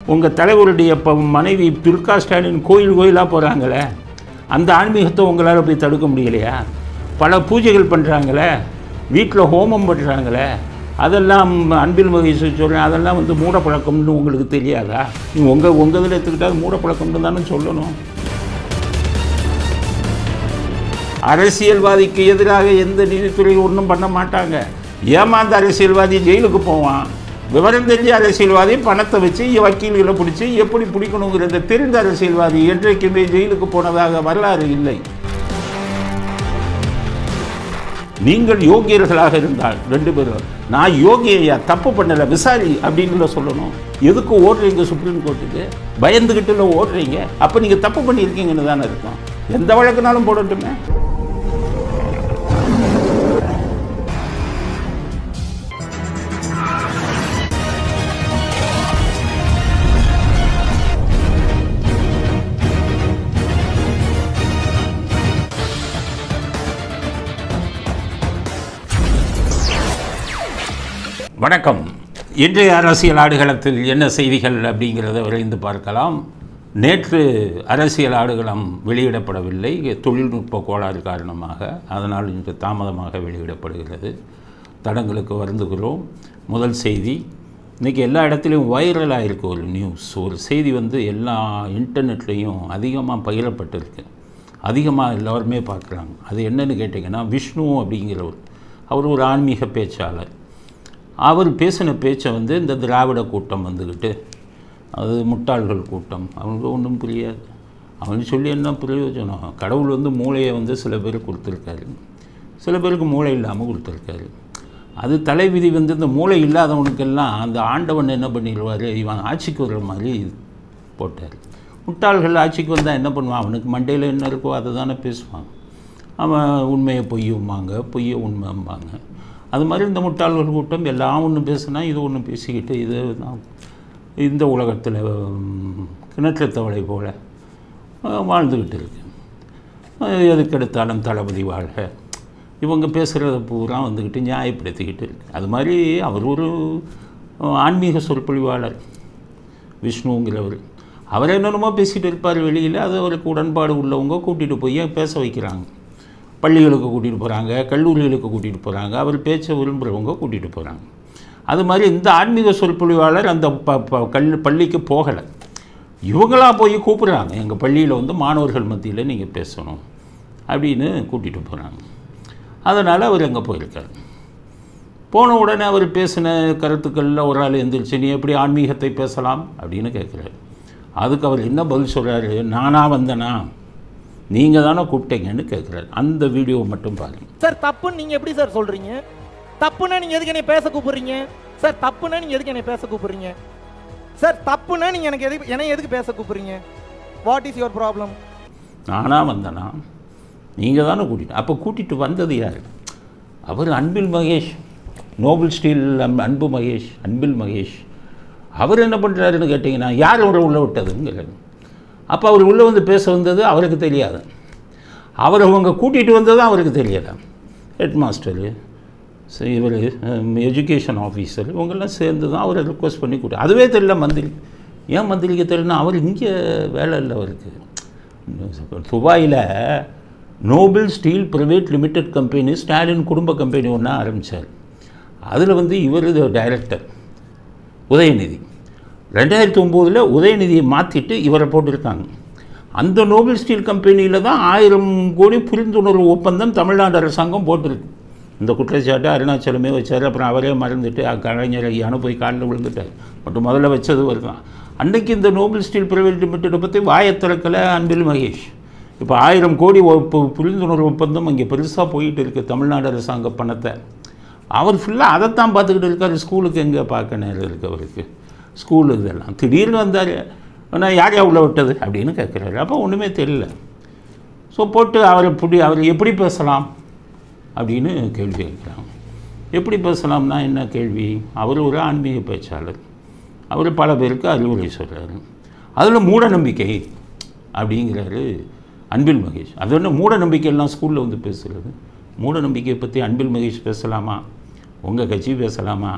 உங்கள் தலைவருடைய இப்போ மனைவி துர்கா ஸ்டாலின் கோயில் கோயிலாக போகிறாங்களே அந்த ஆன்மீகத்தை உங்களால் போய் தடுக்க முடியலையா பல பூஜைகள் பண்ணுறாங்களே வீட்டில் ஹோமம் பண்ணுறாங்களே அதெல்லாம் அன்பில் மகேஷ் சொல்கிறேன் அதெல்லாம் வந்து மூடப்பழக்கம்னு உங்களுக்கு தெரியாதா நீங்கள் உங்கள் உங்கள் இதில் எடுத்துக்கிட்டால் மூடப்பழக்கம்னு தானே சொல்லணும் அரசியல்வாதிக்கு எதிராக எந்த நீதித்துறை ஒன்றும் பண்ண மாட்டாங்க ஏமாந்த அரசியல்வாதி ஜெயிலுக்கு போவான் விவரம் தெரிஞ்ச அரசியல்வாதி பணத்தை வச்சு வக்கீல்களை பிடிச்சி எப்படி பிடிக்கணுங்கிறத தெரிந்த அரசியல்வாதி என்றைக்குமே ஜெயிலுக்கு போனதாக வரலாறு இல்லை நீங்கள் யோகியர்களாக இருந்தால் ரெண்டு பேரும் நான் யோகி ஐயா தப்பு பண்ணலை விசாரி அப்படின்னு சொல்லணும் எதுக்கு ஓடுறீங்க சுப்ரீம் கோர்ட்டுக்கு பயந்துக்கிட்டுல ஓடுறீங்க அப்போ நீங்கள் தப்பு பண்ணியிருக்கீங்கன்னு தானே இருக்கும் எந்த வழக்குனாலும் போடட்டுமே வணக்கம் இன்றைய அரசியல் ஆடுகளத்தில் என்ன செய்திகள் அப்படிங்கிறத விரைந்து பார்க்கலாம் நேற்று அரசியல் ஆடுகளம் வெளியிடப்படவில்லை தொழில்நுட்ப கோளாறு காரணமாக அதனால் இன்று தாமதமாக வெளியிடப்படுகிறது தடங்களுக்கு வருந்துகிறோம் முதல் செய்தி இன்றைக்கி எல்லா இடத்துலையும் வைரலாக இருக்கு ஒரு நியூஸ் ஒரு செய்தி வந்து எல்லா இன்டர்நெட்லேயும் அதிகமாக பகிரப்பட்டிருக்கு அதிகமாக எல்லோருமே பார்க்குறாங்க அது என்னன்னு கேட்டிங்கன்னா விஷ்ணு அப்படிங்கிறவர் அவர் ஒரு ஆன்மீக பேச்சாளர் அவர் பேசின பேச்சை வந்து இந்த திராவிட கூட்டம் வந்துக்கிட்டு அது முட்டாள்கள் கூட்டம் அவங்களுக்கு ஒன்றும் புரியாது அவன் சொல்லி என்ன பிரயோஜனம் கடவுள் வந்து மூளையை வந்து சில பேருக்கு கொடுத்துருக்காரு சில பேருக்கு மூளை இல்லாமல் கொடுத்துருக்காரு அது தலைவிதி வந்து இந்த மூளை இல்லாதவனுக்கெல்லாம் அந்த ஆண்டவன் என்ன பண்ணிடுவார் இவன் ஆட்சிக்கு வர்ற மாதிரி போட்டார் முட்டாள்கள் ஆட்சிக்கு வந்தால் என்ன பண்ணுவான் அவனுக்கு மண்டையில் என்ன இருக்கோ அதை தானே பேசுவான் அவன் உண்மையை பொய்யும்பாங்க பொய்யை உண்மைம்பாங்க அது மாதிரி இந்த முட்டாள்கள் கூட்டம் எல்லாம் ஒன்று பேசுனா இது ஒன்று பேசிக்கிட்டு இது தான் இந்த உலகத்தில் கிணற்று தவளை போல் வாழ்ந்துக்கிட்டு இருக்கு எதுக்கு எடுத்தாலும் தளபதி வாழ்க இவங்க பேசுகிறத பூரா வந்துக்கிட்டு நியாயப்படுத்திக்கிட்டு இருக்கு அது மாதிரி அவர் ஒரு ஆன்மீக சொற்பொழிவாளர் விஷ்ணுங்கிறவர் அவர் என்னென்னமோ பேசிகிட்டு இருப்பார் வெளியில் அது அவருக்கு உடன்பாடு உள்ளவங்க கூட்டிகிட்டு போய் பேச வைக்கிறாங்க பள்ளிகளுக்கு கூட்டிகிட்டு போகிறாங்க கல்லூரிகளுக்கு கூட்டிகிட்டு போகிறாங்க அவர் பேச்சை விரும்புகிறவங்க கூட்டிகிட்டு போகிறாங்க அது மாதிரி இந்த ஆன்மீக சொற்பொழிவாளர் அந்த ப ப கல் பள்ளிக்கு போகலை இவங்களாக போய் கூப்பிட்றாங்க எங்கள் பள்ளியில் வந்து மாணவர்கள் மத்தியில் நீங்கள் பேசணும் அப்படின்னு கூட்டிகிட்டு போகிறாங்க அதனால் அவர் அங்கே போயிருக்கார் போன உடனே அவர் பேசின கருத்துக்களில் ஒரு ஆள் எந்திரிச்சு நீ எப்படி ஆன்மீகத்தை பேசலாம் அப்படின்னு கேட்குறாரு அதுக்கு அவர் என்ன பதில் சொல்கிறாரு நானாக வந்தேனா நீங்கள் தானே கூப்பிட்டீங்கன்னு கேட்குறாரு அந்த வீடியோ மட்டும் பாருங்கள் சார் தப்புன்னு நீங்க எப்படி சார் சொல்றீங்க தப்புன்னா நீங்க எதுக்கு என்னை பேச கூப்பிடுறீங்க சார் தப்புன்னா நீங்க எதுக்கு என்னை பேச கூப்பிடுறீங்க சார் தப்புன்னா நீங்க எனக்கு எதுக்கு என்னை எதுக்கு பேச கூப்பிடுறீங்க வாட் இஸ் யுவர் ப்ராப்ளம் நானாக வந்தேனா நீங்கள் தானே கூட்டிட்டு அப்போ கூட்டிகிட்டு வந்தது யார் அவர் அன்பில் மகேஷ் நோபல் ஸ்டீல் அம்- அன்பு மகேஷ் அன்பில் மகேஷ் அவர் என்ன பண்ணுறாருன்னு கேட்டிங்கன்னா யார் அவரை உள்ளே விட்டதுங்கிறாரு அப்போ அவர் உள்ளே வந்து பேச வந்தது அவருக்கு தெரியாது அவர் அவங்க கூட்டிகிட்டு வந்தது அவருக்கு தெரியாது ஹெட் மாஸ்டரு இவர் எஜுகேஷன் ஆஃபீஸர் இவங்கெல்லாம் சேர்ந்து தான் அவரை ரிக்வஸ்ட் பண்ணி கூட்டி அதுவே தெரியல மந்திரி ஏன் மந்திரிக்கு தெரியலனா அவர் இங்கே வேலை இல்லை அவருக்கு துபாயில் Noble Steel private limited company Stalin குடும்ப கம்பெனி ஒன்றா ஆரம்பித்தார் அதில் வந்து இவர் டைரக்டர் உதயநிதி ரெண்டாயிரத்தி ஒம்போதில் உதயநிதியை மாற்றிட்டு இவரை போட்டிருக்காங்க அந்த நோபல் ஸ்டீல் கம்பெனியில் தான் ஆயிரம் கோடி புரிந்துணர்வு ஒப்பந்தம் தமிழ்நாடு அரசாங்கம் போட்டிருக்கு இந்த குற்றச்சாட்டு அருணாச்சலமே வச்சார் அப்புறம் அவரே மறந்துட்டு அ- கலைஞர் ஐயானு போய் காலில் விழுந்துட்டார் மட்டும் முதல்ல வச்சது வருதான் அன்னைக்கு இந்த நோபல் ஸ்டீல் பிரைவேட் லிமிட்டெடை பற்றி வாயை திறக்கலை அன்பில் மகேஷ் இப்போ ஆயிரம் கோடி ஒப்பு- புரிந்துணர்வு ஒப்பந்தம் இங்கே பெருசாக போயிட்டு இருக்குது தமிழ்நாடு அரசாங்க பணத்தை அவர் ஃபுல்லாக அதைத்தான் பார்த்துக்கிட்டு இருக்காரு ஸ்கூலுக்கு எங்கே பார்க்க நேரம் இருக்கு அவருக்கு ஸ்கூல் இதெல்லாம் திடீர்னு வந்தார் ஆனால் யார் யா உள்ள விட்டது அப்படின்னு கேட்குறாரு அப்போ ஒன்றுமே தெரியல ஸோ போட்டு அவரை பிடி அவர் எப்படி பேசலாம் அப்படின்னு கேள்வி கேட்குறாங்க எப்படி பேசலாம்னா என்ன கேள்வி அவர் ஒரு ஆன்மீக பேச்சாளர் அவர் பல பேருக்கு அறிவுரை சொல்கிறாரு அதில் மூட நம்பிக்கை அப்படிங்கிறாரு அன்பில் மகேஷ் அது என்ன மூட நம்பிக்கையெல்லாம் ஸ்கூலில் வந்து பேசுகிறது மூட நம்பிக்கையை பற்றி அன்பில் மகேஷ் பேசலாமா உங்கள் கட்சி பேசலாமா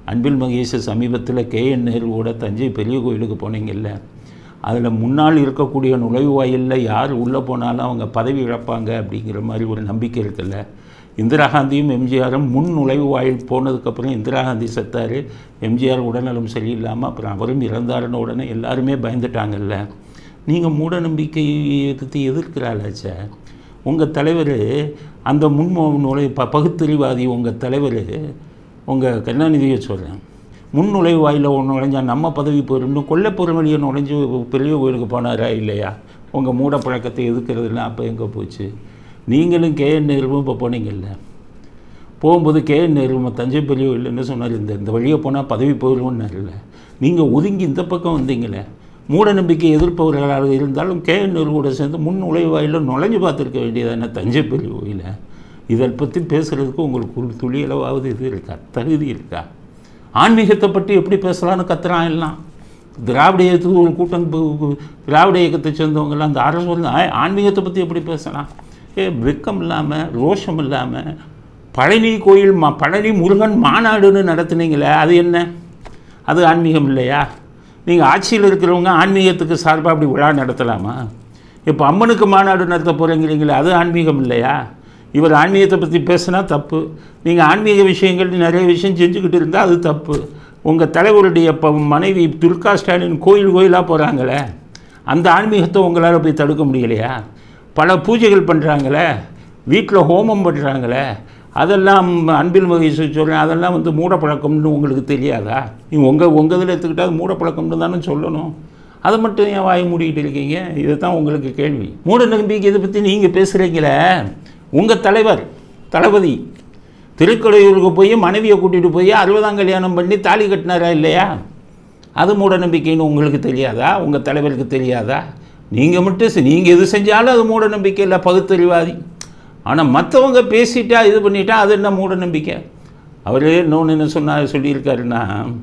அன்பில் மகேஷ் சமீபத்தில் கேஎன் நேருவோட தஞ்சை பெரிய கோயிலுக்கு போனீங்கல்ல அதில் முன்னால் இருக்கக்கூடிய நுழைவாயிலில் யார் உள்ளே போனாலும் அவங்க பதவி இழப்பாங்க அப்படிங்கிற மாதிரி ஒரு நம்பிக்கை இருக்குல்ல இந்திரா காந்தியும் எம்ஜிஆரும் முன் நுழைவு வாயில் போனதுக்கப்புறம் இந்திரா காந்தி செத்தார் எம்ஜிஆர் உடல்நலம் சரியில்லாமல் அப்புறம் அவரும் இறந்தாருன்னு உடனே எல்லாருமே பயந்துட்டாங்கல்ல நீங்கள் மூட நம்பிக்கையை பற்றி எதிர்க்கிறாளாச்சே உங்கள் தலைவர் அந்த முன்மோ நுழை ப பகுத்தறிவாதி உங்கள் தலைவர் உங்கள் கருணாநிதியை சொல்கிறேன் முன் நுழைவு வாயில ஒன்று நுழைஞ்சா நம்ம பதவி போயிடும் கொல்ல வழியை நுழைஞ்சு பெரிய கோயிலுக்கு போனாரா இல்லையா உங்கள் மூட பழக்கத்தை எதுக்கிறதுலாம் அப்போ எங்கே போச்சு நீங்களும் கேஎன் நேருவும் இப்போ போனீங்கல்ல போகும்போது கேஎன் நேரு தஞ்சை பெரிய கோயில் என்ன சொன்னார் இந்த இந்த வழியை போனால் பதவி போயிடுவோன்னார்ல நீங்கள் ஒதுங்கி இந்த பக்கம் வந்தீங்களே மூட நம்பிக்கை எதிர்ப்பவர்களாக இருந்தாலும் கேஎன் நேரு கூட சேர்ந்து முன் நுழைவாயில் நுழைஞ்சு பார்த்துருக்க வேண்டியதான தஞ்சை பெரிய கோயில இதை பற்றி பேசுகிறதுக்கு உங்களுக்கு ஒரு துளியளவாவது இது இருக்கா தகுதி இருக்கா ஆன்மீகத்தை பற்றி எப்படி பேசலாம்னு கத்துறான் எல்லாம் திராவிட இயக்கத்துக்கு ஒரு கூட்டம் பு- பு- திராவிட இயக்கத்தை சேர்ந்தவங்கெல்லாம் அந்த அரசு வந்து ஆ- ஆன்மீகத்தை பற்றி எப்படி பேசலாம் ஏ வெக்கம் இல்லாமல் ரோஷம் இல்லாமல் பழனி கோயில் மா பழனி முருகன் மாநாடுன்னு நடத்துனீங்களே அது என்ன அது ஆன்மீகம் இல்லையா நீங்கள் ஆட்சியில் இருக்கிறவங்க ஆன்மீகத்துக்கு சார்பாக அப்படி விழா நடத்தலாமா இப்போ அம்மனுக்கு மாநாடு நடத்த போகிறீங்களே அது ஆன்மீகம் இல்லையா இவர் ஆன்மீகத்தை பற்றி பேசினா தப்பு நீங்கள் ஆன்மீக விஷயங்கள் நிறைய விஷயம் செஞ்சுக்கிட்டு இருந்தால் அது தப்பு உங்கள் தலைவருடைய இப்போ மனைவி துர்கா ஸ்டாலின் கோயில் கோயிலாக போகிறாங்களே அந்த ஆன்மீகத்தை உங்களால் போய் தடுக்க முடியலையா பல பூஜைகள் பண்ணுறாங்களே வீட்டில் ஹோமம் பண்ணுறாங்களே அதெல்லாம் அன்பில் மகேஷ் சொல்கிறேன் அதெல்லாம் வந்து மூடப்பழக்கம்னு உங்களுக்கு தெரியாதா நீங்கள் உங்கள் உங்கள் இதில் எடுத்துக்கிட்டால் அது மூடப்பழக்கம்னு தானே சொல்லணும் அதை மட்டும் ஏன் வாய் மூடிக்கிட்டு இருக்கீங்க இதுதான் உங்களுக்கு கேள்வி மூட நம்பிக்கை இதை பற்றி நீங்கள் பேசுகிறீங்களே உங்கள் தலைவர் தளபதி திருக்கடையூருக்கு போய் மனைவியை கூட்டிகிட்டு போய் அறுபதாம் கல்யாணம் பண்ணி தாலி கட்டினாரா இல்லையா அது மூட நம்பிக்கைன்னு உங்களுக்கு தெரியாதா உங்கள் தலைவருக்கு தெரியாதா நீங்கள் மட்டும் நீங்கள் எது செஞ்சாலும் அது மூட நம்பிக்கை இல்லை பகுத்தறிவாதி ஆனால் மற்றவங்க பேசிட்டா இது பண்ணிட்டா அது என்ன மூட நம்பிக்கை அவர் இன்னொன்று என்ன சொன்னார் சொல்லியிருக்காருன்னா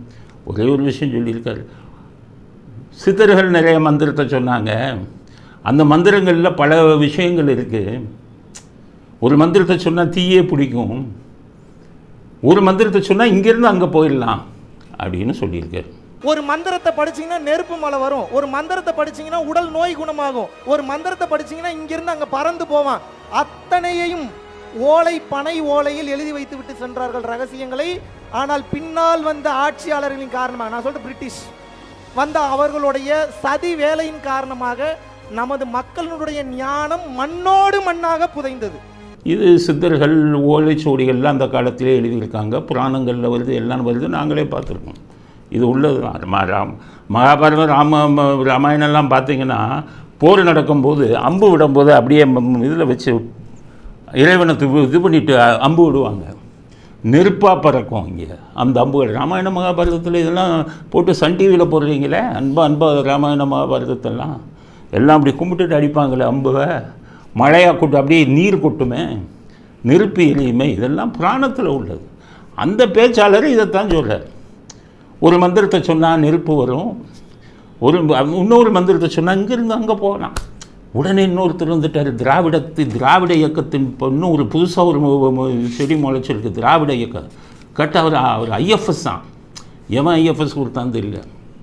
ஒரே ஒரு விஷயம் சொல்லியிருக்காரு சித்தர்கள் நிறைய மந்திரத்தை சொன்னாங்க அந்த மந்திரங்களில் பல விஷயங்கள் இருக்குது ஒரு மந்திரத்தை சொன்னால் தீயே பிடிக்கும் ஒரு மந்திரத்தை சொன்னால் இங்கேருந்து அங்கே போயிடலாம் அப்படின்னு சொல்லியிருக்காரு ஒரு மந்திரத்தை படிச்சீங்கன்னா நெருப்பு மலை வரும் ஒரு மந்திரத்தை படிச்சீங்கன்னா உடல் நோய் குணமாகும் ஒரு மந்திரத்தை படிச்சீங்கன்னா இங்கிருந்து அங்க பறந்து போவான் அத்தனையையும் ஓலை பனை ஓலையில் எழுதி வைத்து விட்டு சென்றார்கள் ரகசியங்களை ஆனால் பின்னால் வந்த ஆட்சியாளர்களின் காரணமாக நான் சொல்றது பிரிட்டிஷ் வந்த அவர்களுடைய சதி வேலையின் காரணமாக நமது மக்களினுடைய ஞானம் மண்ணோடு மண்ணாக புதைந்தது இது சித்தர்கள் ஓலைச்சுவடிகள்லாம் அந்த காலத்திலே எழுதியிருக்காங்க புராணங்களில் வருது எல்லாம் வருது நாங்களே பார்த்துருக்கோம் இது உள்ளது தான் ராம- ராம் மகாபாரதம் ராம ம- ராமாயணம்லாம் பார்த்தீங்கன்னா போர் நடக்கும்போது அம்பு விடும்போது அப்படியே இதில் வச்சு இறைவனை இது இது பண்ணிட்டு அம்பு விடுவாங்க நெருப்பாக பறக்கும் இங்கே அந்த அம்புகள் ராமாயண மகாபாரதத்தில் இதெல்லாம் போட்டு சன் டிவியில் போடுறீங்களே அன்பா அன்பா ராமாயண மகாபாரதத்தெல்லாம் எல்லாம் அப்படி கும்பிட்டுட்டு அடிப்பாங்களே அம்புவை மழையாக கொட்டு அப்படியே நீர் கொட்டுமே நெருப்பு எரியுமே இதெல்லாம் புராணத்தில் உள்ளது அந்த பேச்சாளர் இதைத்தான் சொல்றார் ஒரு மந்திரத்தை சொன்னால் நெருப்பு வரும் ஒரு இன்னொரு மந்திரத்தை சொன்னால் இங்கேருந்து அங்கே போகலாம் உடனே இன்னொருத்தர் வந்துட்டார் திராவிடத்து திராவிட இயக்கத்தின் இப்போ இன்னும் ஒரு புதுசாக ஒரு மு- மு- செடி முளைச்சிருக்கு திராவிட இயக்கம் கட்ட அவர் அவர் ஐஎஃப்எஸ் தான் எவன் ஐஎஃப்எஸ் கொடுத்தான்னு தெரியல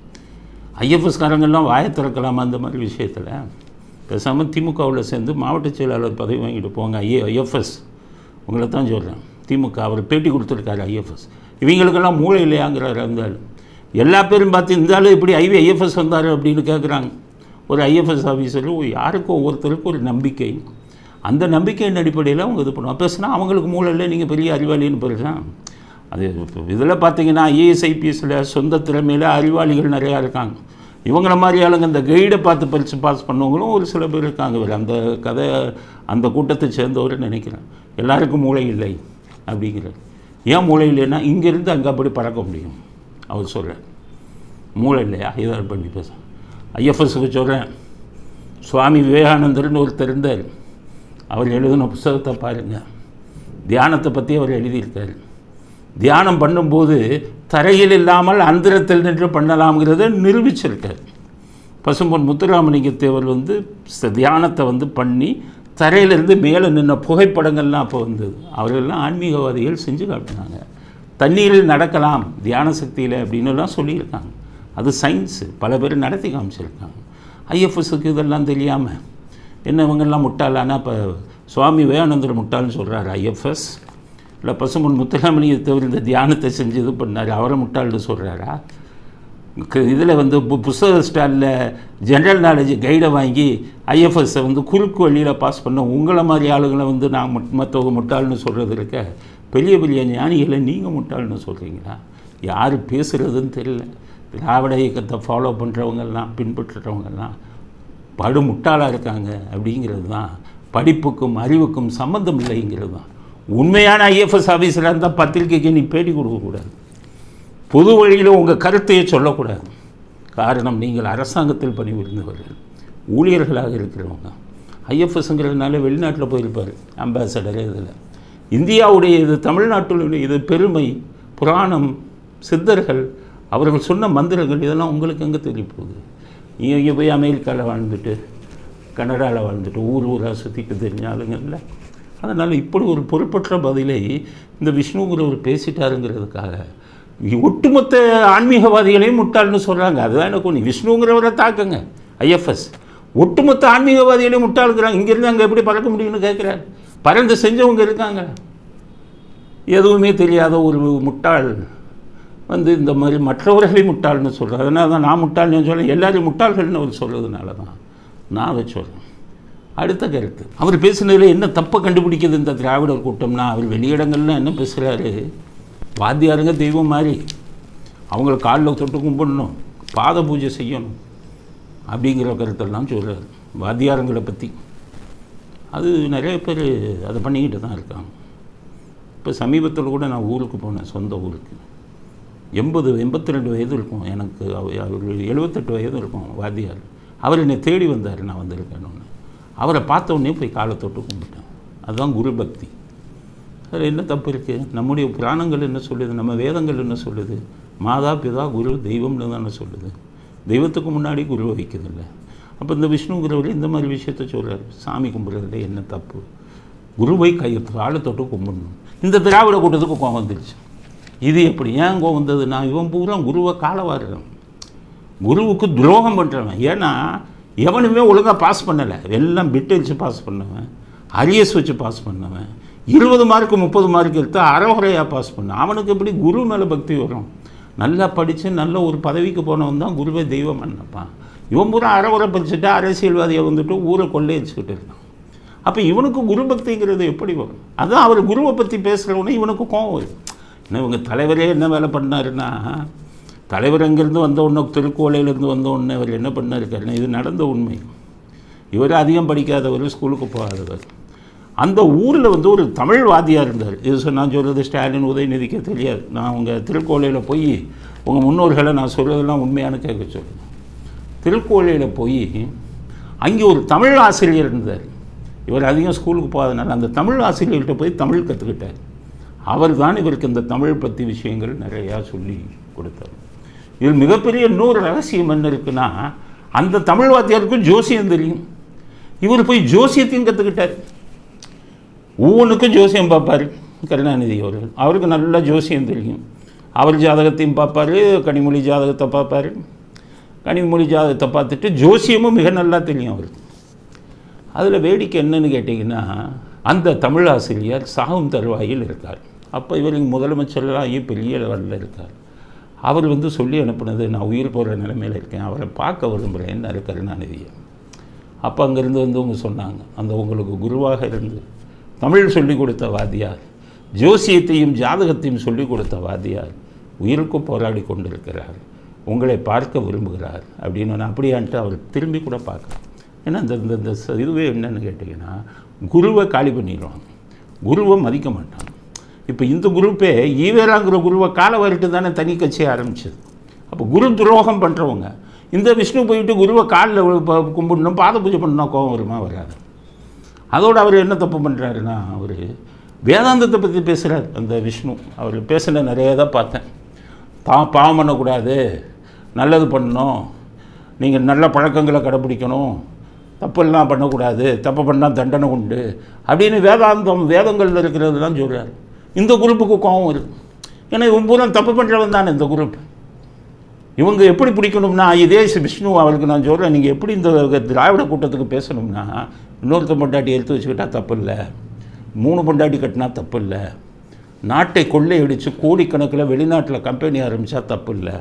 ஐஎஃப்எஸ்காரங்கெல்லாம் வாயை திறக்கலாமா அந்த மாதிரி விஷயத்தில் பேசாமல் திமுகவில் சேர்ந்து மாவட்ட செயலாளர் பதவி வாங்கிட்டு போங்க ஐஏ ஐஎஃப்எஸ் உங்களை தான் சொல்கிறேன் திமுக அவர் பேட்டி கொடுத்துருக்காரு ஐஎஃப்எஸ் இவங்களுக்கெல்லாம் மூளை இல்லையாங்கிறாரு அந்த ஆள் எல்லா பேரும் பார்த்து இந்த ஆள் இப்படி ஐவி ஐஎஃப்எஸ் வந்தார் அப்படின்னு கேட்குறாங்க ஒரு ஐஎஃப்எஸ் ஆஃபீஸர் யாருக்கும் ஒவ்வொருத்தருக்கும் ஒரு நம்பிக்கை அந்த நம்பிக்கையின் அடிப்படையில் அவங்க இது பண்ணுவாங்க பேசுனா அவங்களுக்கு மூளை இல்லை நீங்கள் பெரிய அறிவாளின்னு பெருசான் அது இதில் பார்த்தீங்கன்னா ஐஏஎஸ் ஐபிஎஸ்சில் சொந்த திறமையில் அறிவாளிகள் நிறையா இருக்காங்க இவங்கள மாதிரி ஆளுங்க இந்த கைடை பார்த்து பரிசு பாஸ் பண்ணவங்களும் ஒரு சில பேர் இருக்காங்க இவர் அந்த கதை அந்த கூட்டத்தை சேர்ந்தவர் நினைக்கிறேன் எல்லாருக்கும் மூளை இல்லை அப்படிங்கிறார் ஏன் மூளை இல்லைன்னா இங்கேருந்து அங்கே அப்படி பறக்க முடியும் அவர் சொல்கிறார் மூளை இல்லையா இதை பண்ணி பேச ஐஎஃப்எஸ்க்கு சொல்கிறேன் சுவாமி விவேகானந்தர்னு ஒருத்தர் இருந்தார் அவர் எழுதின புஸ்தகத்தை பாருங்கள் தியானத்தை பற்றி அவர் எழுதியிருக்காரு தியானம் பண்ணும்போது தரையில் இல்லாமல் அந்தரத்தில் நின்று பண்ணலாம்ங்கிறத நிரூபிச்சிருக்கார் பசும்பொன் முத்துராமலிங்க தேவர் வந்து ச- தியானத்தை வந்து பண்ணி தரையிலிருந்து மேலே நின்ன புகைப்படங்கள்லாம் அப்போ வந்தது அவர்களெல்லாம் ஆன்மீகவாதிகள் செஞ்சு காட்டினாங்க தண்ணீரில் நடக்கலாம் தியான சக்தியில் அப்படின்னுலாம் சொல்லியிருக்காங்க அது சயின்ஸு பல பேர் நடத்தி காமிச்சிருக்காங்க ஐஎஃப்எஸ்க்கு இதெல்லாம் தெரியாமல் என்ன இவங்கெல்லாம் முட்டாளானா இப்போ சுவாமி விவேகானந்தர் முட்டாள்னு சொல்கிறார் ஐஎஃப்எஸ் இல்லை பசுமன் முத்துராமலிங்க தவிர இந்த தியானத்தை செஞ்சு இது பண்ணார் அவரை முட்டாள்னு சொல்கிறாரா இதில் வந்து பு- புஸ்தக ஸ்டாலில் ஜென்ரல் நாலேஜ் கைடை வாங்கி ஐஎஃப்எஸ்ஸை வந்து குறுக்கு வழியில் பாஸ் பண்ண உங்களை மாதிரி ஆளுங்களை வந்து நான் மட்- மற்றவங்க முட்டாள்னு சொல்கிறது இருக்க பெரிய பெரிய ஞானிகளை நீங்கள் முட்டாள்னு சொல்கிறீங்களா யார் பேசுகிறதுன்னு தெரியல திராவிட இயக்கத்தை ஃபாலோ பண்ணுறவங்கெல்லாம் பின்பற்றுறவங்கெல்லாம் படு முட்டாளாக இருக்காங்க அப்படிங்கிறது தான் படிப்புக்கும் அறிவுக்கும் சம்மந்தம் இல்லைங்கிறது தான் உண்மையான ஐஎஃப்எஸ் ஆஃபீஸராக இருந்தால் பத்திரிக்கைக்கு நீ பேட்டி கொடுக்கக்கூடாது பொது வழியில் உங்கள் கருத்தையே சொல்லக்கூடாது காரணம் நீங்கள் அரசாங்கத்தில் பணிபுரிந்தவர்கள் ஊழியர்களாக இருக்கிறவங்க ஐஎஃப்எஸ்ங்கிறதுனால வெளிநாட்டில் போயிருப்பார் அம்பாசடர் இதில் இந்தியாவுடைய இது தமிழ்நாட்டினுடைய இது பெருமை புராணம் சித்தர்கள் அவர்கள் சொன்ன மந்திரங்கள் இதெல்லாம் உங்களுக்கு எங்கே தெரிய போகுது நீங்கள் இங்கே போய் அமெரிக்காவில் வாழ்ந்துட்டு கனடாவில் வாழ்ந்துட்டு ஊர் ஊராக சுற்றிக்க தெரிஞ்ச ஆளுங்க இல்லை அதனால் இப்படி ஒரு பொறுப்பற்ற பதிலை இந்த விஷ்ணுங்கிறவர் பேசிட்டாருங்கிறதுக்காக இ- ஒட்டுமொத்த ஆன்மீகவாதிகளையும் முட்டாள்னு சொல்கிறாங்க அதுதான் எனக்கு ஒன்று விஷ்ணுங்கிறவரை தாக்குங்க ஐஎஃப்எஸ் ஒட்டுமொத்த ஆன்மீகவாதிகளையும் முட்டாளுங்கிறாங்க இங்கேருந்து அங்கே எப்படி பறக்க முடியும்னு கேட்குறாரு பறந்து செஞ்சவங்க இருக்காங்க எதுவுமே தெரியாத ஒரு முட்டாள் வந்து இந்த மாதிரி மற்றவர்களை முட்டாள்னு சொல்கிறார் அதனால தான் நான் முட்டாள்னு சொல்ல எல்லாரையும் முட்டாள்கள்னு அவர் சொல்கிறதுனால தான் நான் அதை சொல்கிறேன் அடுத்த கருத்து அவர் பேசுனதில் என்ன தப்பை கண்டுபிடிக்குது இந்த திராவிடர் கூட்டம்னா அவர் வெளியிடங்கள்ல என்ன பேசுகிறாரு வாத்தியாருங்க தெய்வம் மாதிரி அவங்கள காலில் தொட்டு கும்பிடணும் பாத பூஜை செய்யணும் அப்படிங்கிற கருத்தெல்லாம் சொல்கிறார் வாத்தியாரங்களை பற்றி அது நிறைய பேர் அதை பண்ணிக்கிட்டு தான் இருக்காங்க இப்போ சமீபத்தில் கூட நான் ஊருக்கு போனேன் சொந்த ஊருக்கு எண்பது எண்பத்தி ரெண்டு வயது இருக்கும் எனக்கு அவ- அவர் எழுபத்தெட்டு வயது இருக்கும் வாத்தியார் அவர் என்னை தேடி வந்தார் நான் வந்திருக்கேன்னு அவரை பார்த்த உடனே போய் காலை தொட்டு கும்பிட்டேன் அதுதான் குரு பக்தி அதில் என்ன தப்பு இருக்குது நம்முடைய புராணங்கள் என்ன சொல்லுது நம்ம வேதங்கள் என்ன சொல்லுது மாதா பிதா குரு தெய்வம்னு தானே சொல்லுது தெய்வத்துக்கு முன்னாடி குரு வைக்கிறதில்ல அப்போ இந்த விஷ்ணுங்கிறவர் இந்த மாதிரி விஷயத்த சொல்கிறார் சாமி கும்பிட்றதுல என்ன தப்பு குருவை கை காலை தொட்டு கும்பிடணும் இந்த திராவிட கூட்டத்துக்கு கோவம் வந்துருச்சு இது எப்படி ஏன் கோவம் வந்தது நான் இவன் பூரா குருவை காலை வாடுறேன் குருவுக்கு துரோகம் பண்ணுறவன் ஏன்னா எவனுமே ஒழுங்காக பாஸ் பண்ணலை எல்லாம் பிட்டு வச்சு பாஸ் பண்ணவன் அரியஸ் வச்சு பாஸ் பண்ணவன் இருபது மார்க்கு முப்பது மார்க் எடுத்து அறகுறையாக பாஸ் பண்ண அவனுக்கு எப்படி குரு மேலே பக்தி வரும் நல்லா படித்து நல்ல ஒரு பதவிக்கு போனவன் தான் குருவை தெய்வம் பண்ணப்பான் இவன் பூரா அறகுறை படிச்சுட்டு அரசியல்வாதியை வந்துட்டு ஊரை கொள்ளையடிச்சுக்கிட்டு இருக்கான் அப்போ இவனுக்கு குரு பக்திங்கிறது எப்படி வரும் அதான் அவர் குருவை பற்றி பேசுகிறவனே இவனுக்கு கோவம் வரும் என்ன இவங்க தலைவரே என்ன வேலை பண்ணாருன்னா தலைவர் அங்கேருந்து வந்த உடனே திருக்கோலையிலேருந்து வந்த உடனே அவர் என்ன பண்ணாருக்காருன்னா இது நடந்த உண்மை இவர் அதிகம் படிக்காதவர் ஸ்கூலுக்கு போகாதவர் அந்த ஊரில் வந்து ஒரு தமிழ் வாதியாக இருந்தார் இது சொ- நான் சொல்கிறது ஸ்டாலின் உதயநிதிக்கே தெரியாது நான் உங்கள் திருக்கோலையில் போய் உங்கள் முன்னோர்களை நான் சொல்கிறதெல்லாம் உண்மையான கேட்க சொல்லுங்கள் திருக்கோலையில் போய் அங்கே ஒரு தமிழ் ஆசிரியர் இருந்தார் இவர் அதிகம் ஸ்கூலுக்கு போகாதனால அந்த தமிழ் ஆசிரியர்கிட்ட போய் தமிழ் கற்றுக்கிட்டார் அவர் தான் இவருக்கு இந்த தமிழ் பற்றி விஷயங்கள் நிறையா சொல்லி கொடுத்தார் இதில் மிகப்பெரிய இன்னொரு ரகசியம் என்ன இருக்குன்னா அந்த தமிழ் வாத்தியாருக்கும் ஜோசியம் தெரியும் இவர் போய் ஜோசியத்தையும் கற்றுக்கிட்டார் ஒவ்வொன்றுக்கும் ஜோசியம் பார்ப்பார் கருணாநிதி அவர்கள் அவருக்கு நல்ல ஜோசியம் தெரியும் அவர் ஜாதகத்தையும் பார்ப்பார் கனிமொழி ஜாதகத்தை பார்ப்பார் கனிமொழி ஜாதகத்தை பார்த்துட்டு ஜோசியமும் மிக நல்லா தெரியும் அவருக்கு அதில் வேடிக்கை என்னன்னு கேட்டிங்கன்னா அந்த தமிழ் ஆசிரியர் சாகும் தருவாயில் இருக்கார் அப்போ இவர் முதலமைச்சராகி பெரிய லெவலில் இருக்கார் அவர் வந்து சொல்லி அனுப்புனது நான் உயிர் போகிற நிலைமையில் இருக்கேன் அவரை பார்க்க விரும்புகிறேன்னு கருணாநிதியை அப்போ அங்கேருந்து வந்து அவங்க சொன்னாங்க அந்த உங்களுக்கு குருவாக இருந்து தமிழ் சொல்லிக் கொடுத்த வாத்தியார் ஜோசியத்தையும் ஜாதகத்தையும் சொல்லிக் கொடுத்த வாத்தியார் உயிருக்கு போராடி கொண்டிருக்கிறார் உங்களை பார்க்க விரும்புகிறார் அப்படின்னு நான் அப்படியான்ட்டு அவர் திரும்பி கூட பார்க்க ஏன்னா இந்த இந்த இந்த ச- இதுவே என்னன்னு கேட்டிங்கன்னா குருவை காலி பண்ணிடுவாங்க குருவை மதிக்க மாட்டாங்க இப்போ இந்த குரூப்பே ஈவேராங்கிற குருவை காலை வரிட்டு தானே தனி கட்சி ஆரம்பிச்சது அப்போ குரு துரோகம் பண்ணுறவங்க இந்த விஷ்ணு போயிட்டு குருவை காலில் கும்பிடணும் பாத பூஜை பண்ணணும் கோவம் வருமா வராது அதோடு அவர் என்ன தப்பு பண்ணுறாருன்னா அவர் வேதாந்தத்தை பற்றி பேசுகிறார் அந்த விஷ்ணு அவர் பேசின நிறைய தான் பார்த்தேன் பா பாவம் பண்ணக்கூடாது நல்லது பண்ணணும் நீங்கள் நல்ல பழக்கங்களை கடைப்பிடிக்கணும் தப்பெல்லாம் பண்ணக்கூடாது தப்பு பண்ணால் தண்டனை உண்டு அப்படின்னு வேதாந்தம் வேதங்களில் இருக்கிறதுலாம் சொல்கிறார் இந்த குரூப்புக்கு கோபம் வருது ஏன்னா இவன் பூரா தப்பு பண்ணுறவன் தானே இந்த குரூப் இவங்க எப்படி பிடிக்கணும்னா இதே சி- விஷ்ணு அவருக்கு நான் சொல்கிறேன் நீங்கள் எப்படி இந்த திராவிட கூட்டத்துக்கு பேசணும்னா இன்னொருத்த பொண்டாட்டி எடுத்து வச்சுக்கிட்டா தப்பு இல்லை மூணு பொண்டாட்டி கட்டினா தப்பு இல்லை நாட்டை கொள்ளையடித்து கோடிக்கணக்கில் வெளிநாட்டில் கம்பெனி ஆரம்பித்தா தப்பு இல்லை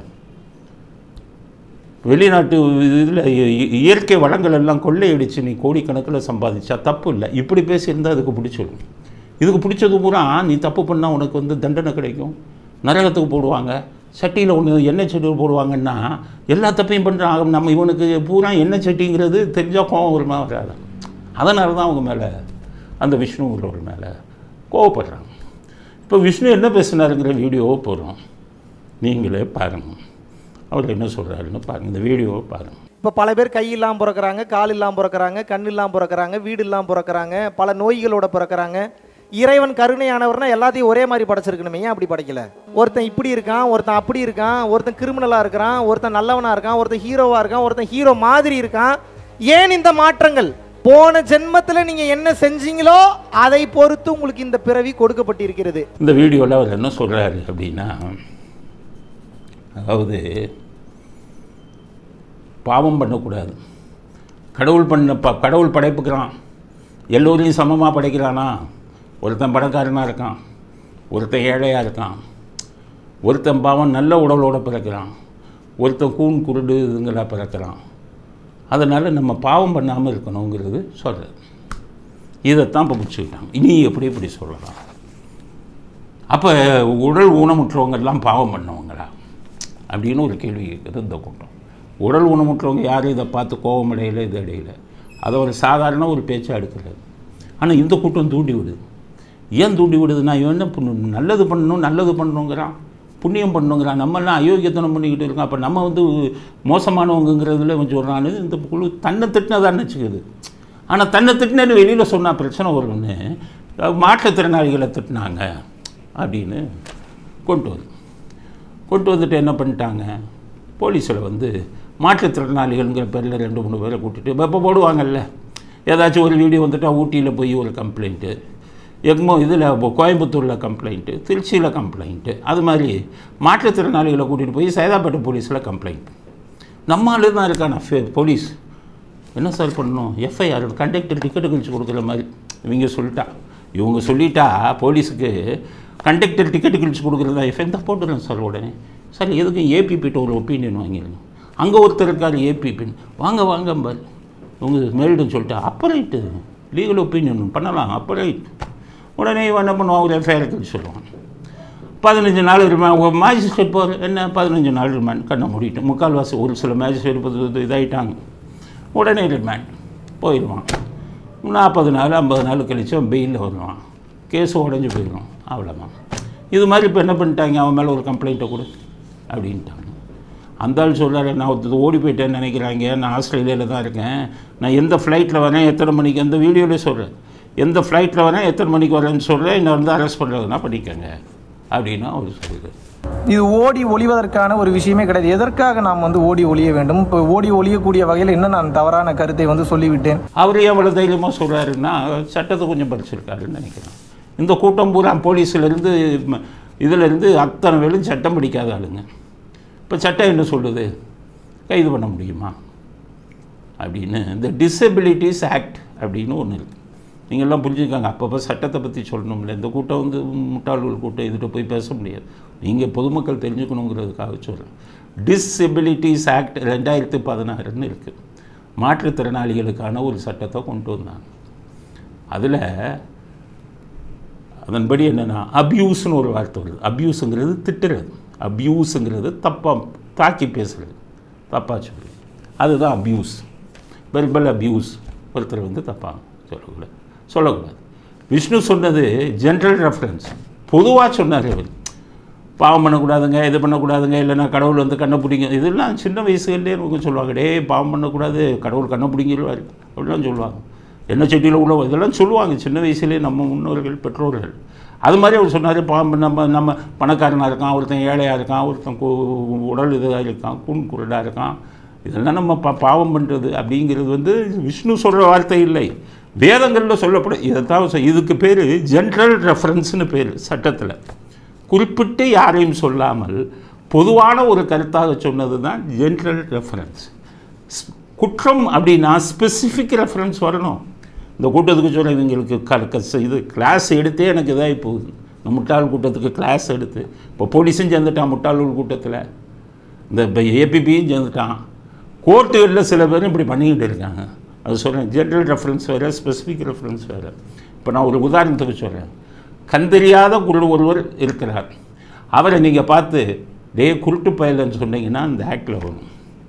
வெளிநாட்டு இதில் இயற்கை வளங்கள் எல்லாம் கொள்ளையடிச்சு நீ கோடிக்கணக்கில் சம்பாதிச்சா தப்பு இல்லை இப்படி பேசியிருந்தால் அதுக்கு பிடிச்சிடும் இதுக்கு பிடிச்சது பூரா நீ தப்பு பண்ணால் உனக்கு வந்து தண்டனை கிடைக்கும் நரகத்துக்கு போடுவாங்க சட்டியில் ஒன்று எண்ணெய் சட்டி போடுவாங்கன்னா எல்லா தப்பையும் பண்ணுறாங்க நம்ம இவனுக்கு பூரா எண்ணெய் சட்டிங்கிறது தெரிஞ்சால் கோவம் வருமா வராது அதனால தான் அவங்க மேலே அந்த விஷ்ணுங்களோட மேலே கோவப்படுறாங்க இப்போ விஷ்ணு என்ன பேசினாருங்கிற வீடியோவை போடுறோம் நீங்களே பாருங்கள் அவர் என்ன சொல்கிறாருன்னு பாருங்கள் இந்த வீடியோவை பாருங்கள் இப்போ பல பேர் கை இல்லாமல் பிறக்கறாங்க கால் இல்லாமல் பிறக்கறாங்க கண் இல்லாமல் பிறக்கறாங்க வீடு இல்லாமல் பிறக்கறாங்க பல நோய்களோட பிறக்கறாங்க இறைவன் கருணையானவர்னா எல்லாத்தையும் ஒரே மாதிரி படைச்சிருக்கணுமே ஏன் அப்படி படைக்கல ஒருத்தன் இப்படி இருக்கான் ஒருத்தன் அப்படி இருக்கான் ஒருத்தன் கிரிமினலாக இருக்கிறான் ஒருத்தன் நல்லவனா இருக்கான் ஒருத்தன் ஹீரோவாக இருக்கான் ஒருத்தன் ஹீரோ மாதிரி இருக்கான் ஏன் இந்த மாற்றங்கள் போன ஜென்மத்தில் நீங்கள் என்ன செஞ்சீங்களோ அதை பொறுத்து உங்களுக்கு இந்த பிறவி கொடுக்கப்பட்டிருக்கிறது இந்த வீடியோவில் அவர் என்ன சொல்கிறாரு அப்படின்னா அதாவது பாவம் பண்ணக்கூடாது கடவுள் பண்ண ப கடவுள் படைப்புக்கிறான் எல்லோரையும் சமமாக படைக்கிறானா ஒருத்தன் பணக்காரனாக இருக்கான் ஒருத்தன் ஏழையாக இருக்கான் ஒருத்தன் பாவம் நல்ல உடலோடு பிறக்கிறான் ஒருத்தன் கூன் குருடு இதுங்களா பிறக்கிறான் அதனால் நம்ம பாவம் பண்ணாமல் இருக்கணுங்கிறது சொல்கிறது இதைத்தான் இப்போ பிடிச்சிக்கிட்டாங்க இனி எப்படி இப்படி சொல்லலாம் அப்போ உடல் ஊனமுற்றவங்க எல்லாம் பாவம் பண்ணவங்களா அப்படின்னு ஒரு கேள்வி கேட்குது இந்த கூட்டம் உடல் ஊனமுற்றவங்க யாரும் இதை பார்த்து கோபம் அடையல இது அடையல அதை ஒரு சாதாரண ஒரு பேச்சாக எடுக்கிறது ஆனால் இந்த கூட்டம் தூண்டி விடுது ஏன் தூண்டி விடுதுன்னா இவன் என்ன பண்ணணும் நல்லது பண்ணணும் நல்லது பண்ணணுங்கிறான் புண்ணியம் பண்ணணுங்கிறான் நம்மெல்லாம் அயோக்கியத்தனம் பண்ணிக்கிட்டு இருக்கோம் அப்போ நம்ம வந்து மோசமானவங்கிறதுல இவன் சொல்கிறான்னு இந்த குழு தன்னை திட்டினதான்னு வச்சுக்குது ஆனால் தன்னை திட்டினு வெளியில் சொன்னால் பிரச்சனை வரும்னு மாற்றுத்திறனாளிகளை திட்டினாங்க அப்படின்னு கொண்டு வந்து கொண்டு வந்துட்டு என்ன பண்ணிட்டாங்க போலீஸில் வந்து மாற்றுத்திறனாளிகள்ங்கிற பேரில் ரெண்டு மூணு பேரை கூட்டிட்டு இப்போ போடுவாங்கல்ல ஏதாச்சும் ஒரு வீடியோ வந்துட்டா ஊட்டியில் போய் ஒரு கம்ப்ளைண்ட்டு எக்மோ இதில் கோயம்புத்தூரில் கம்ப்ளைண்ட்டு திருச்சியில் கம்ப்ளைண்ட்டு அது மாதிரி மாற்றுத்திறனாளிகளை கூட்டிகிட்டு போய் சைதாப்பேட்டை போலீஸில் கம்ப்ளைண்ட் நம்ம ஆளு தான் இருக்கான போலீஸ் என்ன சார் பண்ணணும் எஃப்ஐஆர் கண்டக்டர் டிக்கெட்டு கழிச்சு கொடுக்குற மாதிரி இவங்க சொல்லிட்டா இவங்க சொல்லிட்டா போலீஸுக்கு கண்டக்டர் டிக்கெட்டு கழிச்சு கொடுக்குறதா எஃப்ஐ தான் போட்டுறேன் சார் உடனே சார் எதுக்கு ஏபிபிட்ட ஒரு ஒப்பீனியன் வாங்கிடுங்க அங்கே ஒருத்தர் இருக்கார் ஏபிபின்னு வாங்க வாங்க பாரு உங்க மேலிடம் சொல்லிட்டா அப்போ ரைட்டு லீகல் ஒப்பீனியன் பண்ணலாம் அப்போ ரைட் உடனே இவன் என்ன பண்ணுவான் ஒரு எஃப்ஐஆர் கழிச்சு சொல்லுவான் பதினஞ்சு நாள் ரிமாண்ட் மேஜிஸ்ட்ரேட் போகிற என்ன பதினஞ்சு நாள் ரிமாண்ட் கண்ணை மூடிட்டு முக்கால்வாசி ஒரு சில மேஜிஸ்ட்ரேட் இப்போ இதாகிட்டாங்க உடனே ரிமாண்ட் போயிடுவான் நாற்பது நாள் ஐம்பது நாள் கழிச்சு அவன் பெயிலில் வருவான் கேஸ் உடஞ்சி போயிடும் அவ்வளோதான் இது மாதிரி இப்போ என்ன பண்ணிட்டாங்க அவன் மேலே ஒரு கம்ப்ளைண்ட்டை கொடு அப்படின்ட்டாங்க அந்த ஆள் சொல்கிறாரு நான் ஒருத்தர் ஓடி போயிட்டேன்னு நினைக்கிறாங்க நான் ஆஸ்திரேலியாவில் தான் இருக்கேன் நான் எந்த ஃப்ளைட்டில் வரேன் எத்தனை மணிக்கு அந்த வீடியோலேயே சொல்கிறேன் எந்த ஃப்ளைட்டில் வரேன் எத்தனை மணிக்கு வரேன்னு சொல்கிறேன் என்னை வந்து அரெஸ்ட் பண்ணுறதுனா பண்ணிக்கங்க அப்படின்னு அவர் சொல்லுது இது ஓடி ஒளிவதற்கான ஒரு விஷயமே கிடையாது எதற்காக நாம் வந்து ஓடி ஒளிய வேண்டும் இப்போ ஓடி ஒளியக்கூடிய வகையில் என்ன நான் தவறான கருத்தை வந்து சொல்லிவிட்டேன் அவர் ஏன் அவ்வளோ தைரியமாக சொல்கிறாருன்னா சட்டத்தை கொஞ்சம் படிச்சிருக்காருன்னு நினைக்கிறேன் இந்த கூட்டம் பூரா போலீஸ்லேருந்து இதிலேருந்து அத்தனை வேலும் சட்டம் படிக்காத ஆளுங்க இப்போ சட்டம் என்ன சொல்லுது கைது பண்ண முடியுமா அப்படின்னு இந்த டிசபிலிட்டிஸ் ஆக்ட் அப்படின்னு ஒன்று இருக்குது நீங்கள்லாம் புரிஞ்சுக்கோங்க அப்பப்போ சட்டத்தை பற்றி சொல்லணும்ல இந்த கூட்டம் வந்து முட்டாள்கள் கூட்டம் இதுகிட்ட போய் பேச முடியாது நீங்கள் பொதுமக்கள் தெரிஞ்சுக்கணுங்கிறதுக்காக சொல்கிறேன் டிசபிலிட்டிஸ் ஆக்ட் ரெண்டாயிரத்தி பதினாறுன்னு இருக்குது மாற்றுத்திறனாளிகளுக்கான ஒரு சட்டத்தை கொண்டு வந்தாங்க அதில் அதன்படி என்னென்னா அப்யூஸ்னு ஒரு வார்த்தை வருது அப்யூஸுங்கிறது திட்டுறது அப்யூஸுங்கிறது தப்பாக தாக்கி பேசுகிறது தப்பாக சொல்லுது அதுதான் அப்யூஸ் வெர்பல் அப்யூஸ் ஒருத்தர் வந்து தப்பாக சொல்லக்கூடாது சொல்லக்கூடாது விஷ்ணு சொன்னது ஜென்ரல் ரெஃபரன்ஸ் பொதுவாக சொன்னார் அவர் பாவம் பண்ணக்கூடாதுங்க இது பண்ணக்கூடாதுங்க இல்லைன்னா கடவுள் வந்து கண்ணை பிடிங்க இதெல்லாம் சின்ன வயசுலேயே நமக்கு சொல்லுவாங்க டேய் பாவம் பண்ணக்கூடாது கடவுள் கண்ணை பிடிங்கிடுவார் அப்படிலாம் சொல்லுவாங்க என்ன செடியில் உள்ள இதெல்லாம் சொல்லுவாங்க சின்ன வயசுலேயே நம்ம முன்னோர்கள் பெற்றோர்கள் அது மாதிரி அவர் சொன்னார் பாவம் நம்ம நம்ம பணக்காரனாக இருக்கான் ஒருத்தன் ஏழையாக இருக்கான் ஒருத்தன் கு- உடல் இதாக இருக்கான் கூண் குருடாக இருக்கான் இதெல்லாம் நம்ம பா பாவம் பண்ணுறது அப்படிங்கிறது வந்து விஷ்ணு சொல்கிற வார்த்தை இல்லை வேதங்களில் சொல்லப்படும் இதைத்தான் சொ- இதுக்கு பேர் ஜென்ரல் ரெஃபரன்ஸ்னு பேர் சட்டத்தில் குறிப்பிட்டு யாரையும் சொல்லாமல் பொதுவான ஒரு கருத்தாக சொன்னது தான் ஜென்ரல் ரெஃபரன்ஸ் குற்றம் அப்படின்னா ஸ்பெசிஃபிக் ரெஃபரன்ஸ் வரணும் இந்த கூட்டத்துக்கு சொல்ல இவங்களுக்கு க க- இது கிளாஸ் எடுத்தே எனக்கு இதாகி போகுது இந்த முட்டாள் கூட்டத்துக்கு கிளாஸ் எடுத்து இப்போ போலீஸும் சேர்ந்துட்டான் முட்டாளூர் கூட்டத்தில் இந்த இப்போ ஏபிபியும் சேர்ந்துட்டான் கோர்ட்டுகளில் சில பேரும் இப்படி பண்ணிக்கிட்டு இருக்காங்க அது சொல்கிறேன் ஜென்ரல் ரெஃபரன்ஸ் வேறு ஸ்பெசிஃபிக் ரெஃபரன்ஸ் வேறு இப்போ நான் ஒரு உதாரணத்துக்கு சொல்கிறேன் கண்டறியாத குருடு ஒருவர் இருக்கிறார் அவரை நீங்கள் பார்த்து டே குருட்டு பயலன்னு சொன்னீங்கன்னா அந்த ஆக்டில் வரும்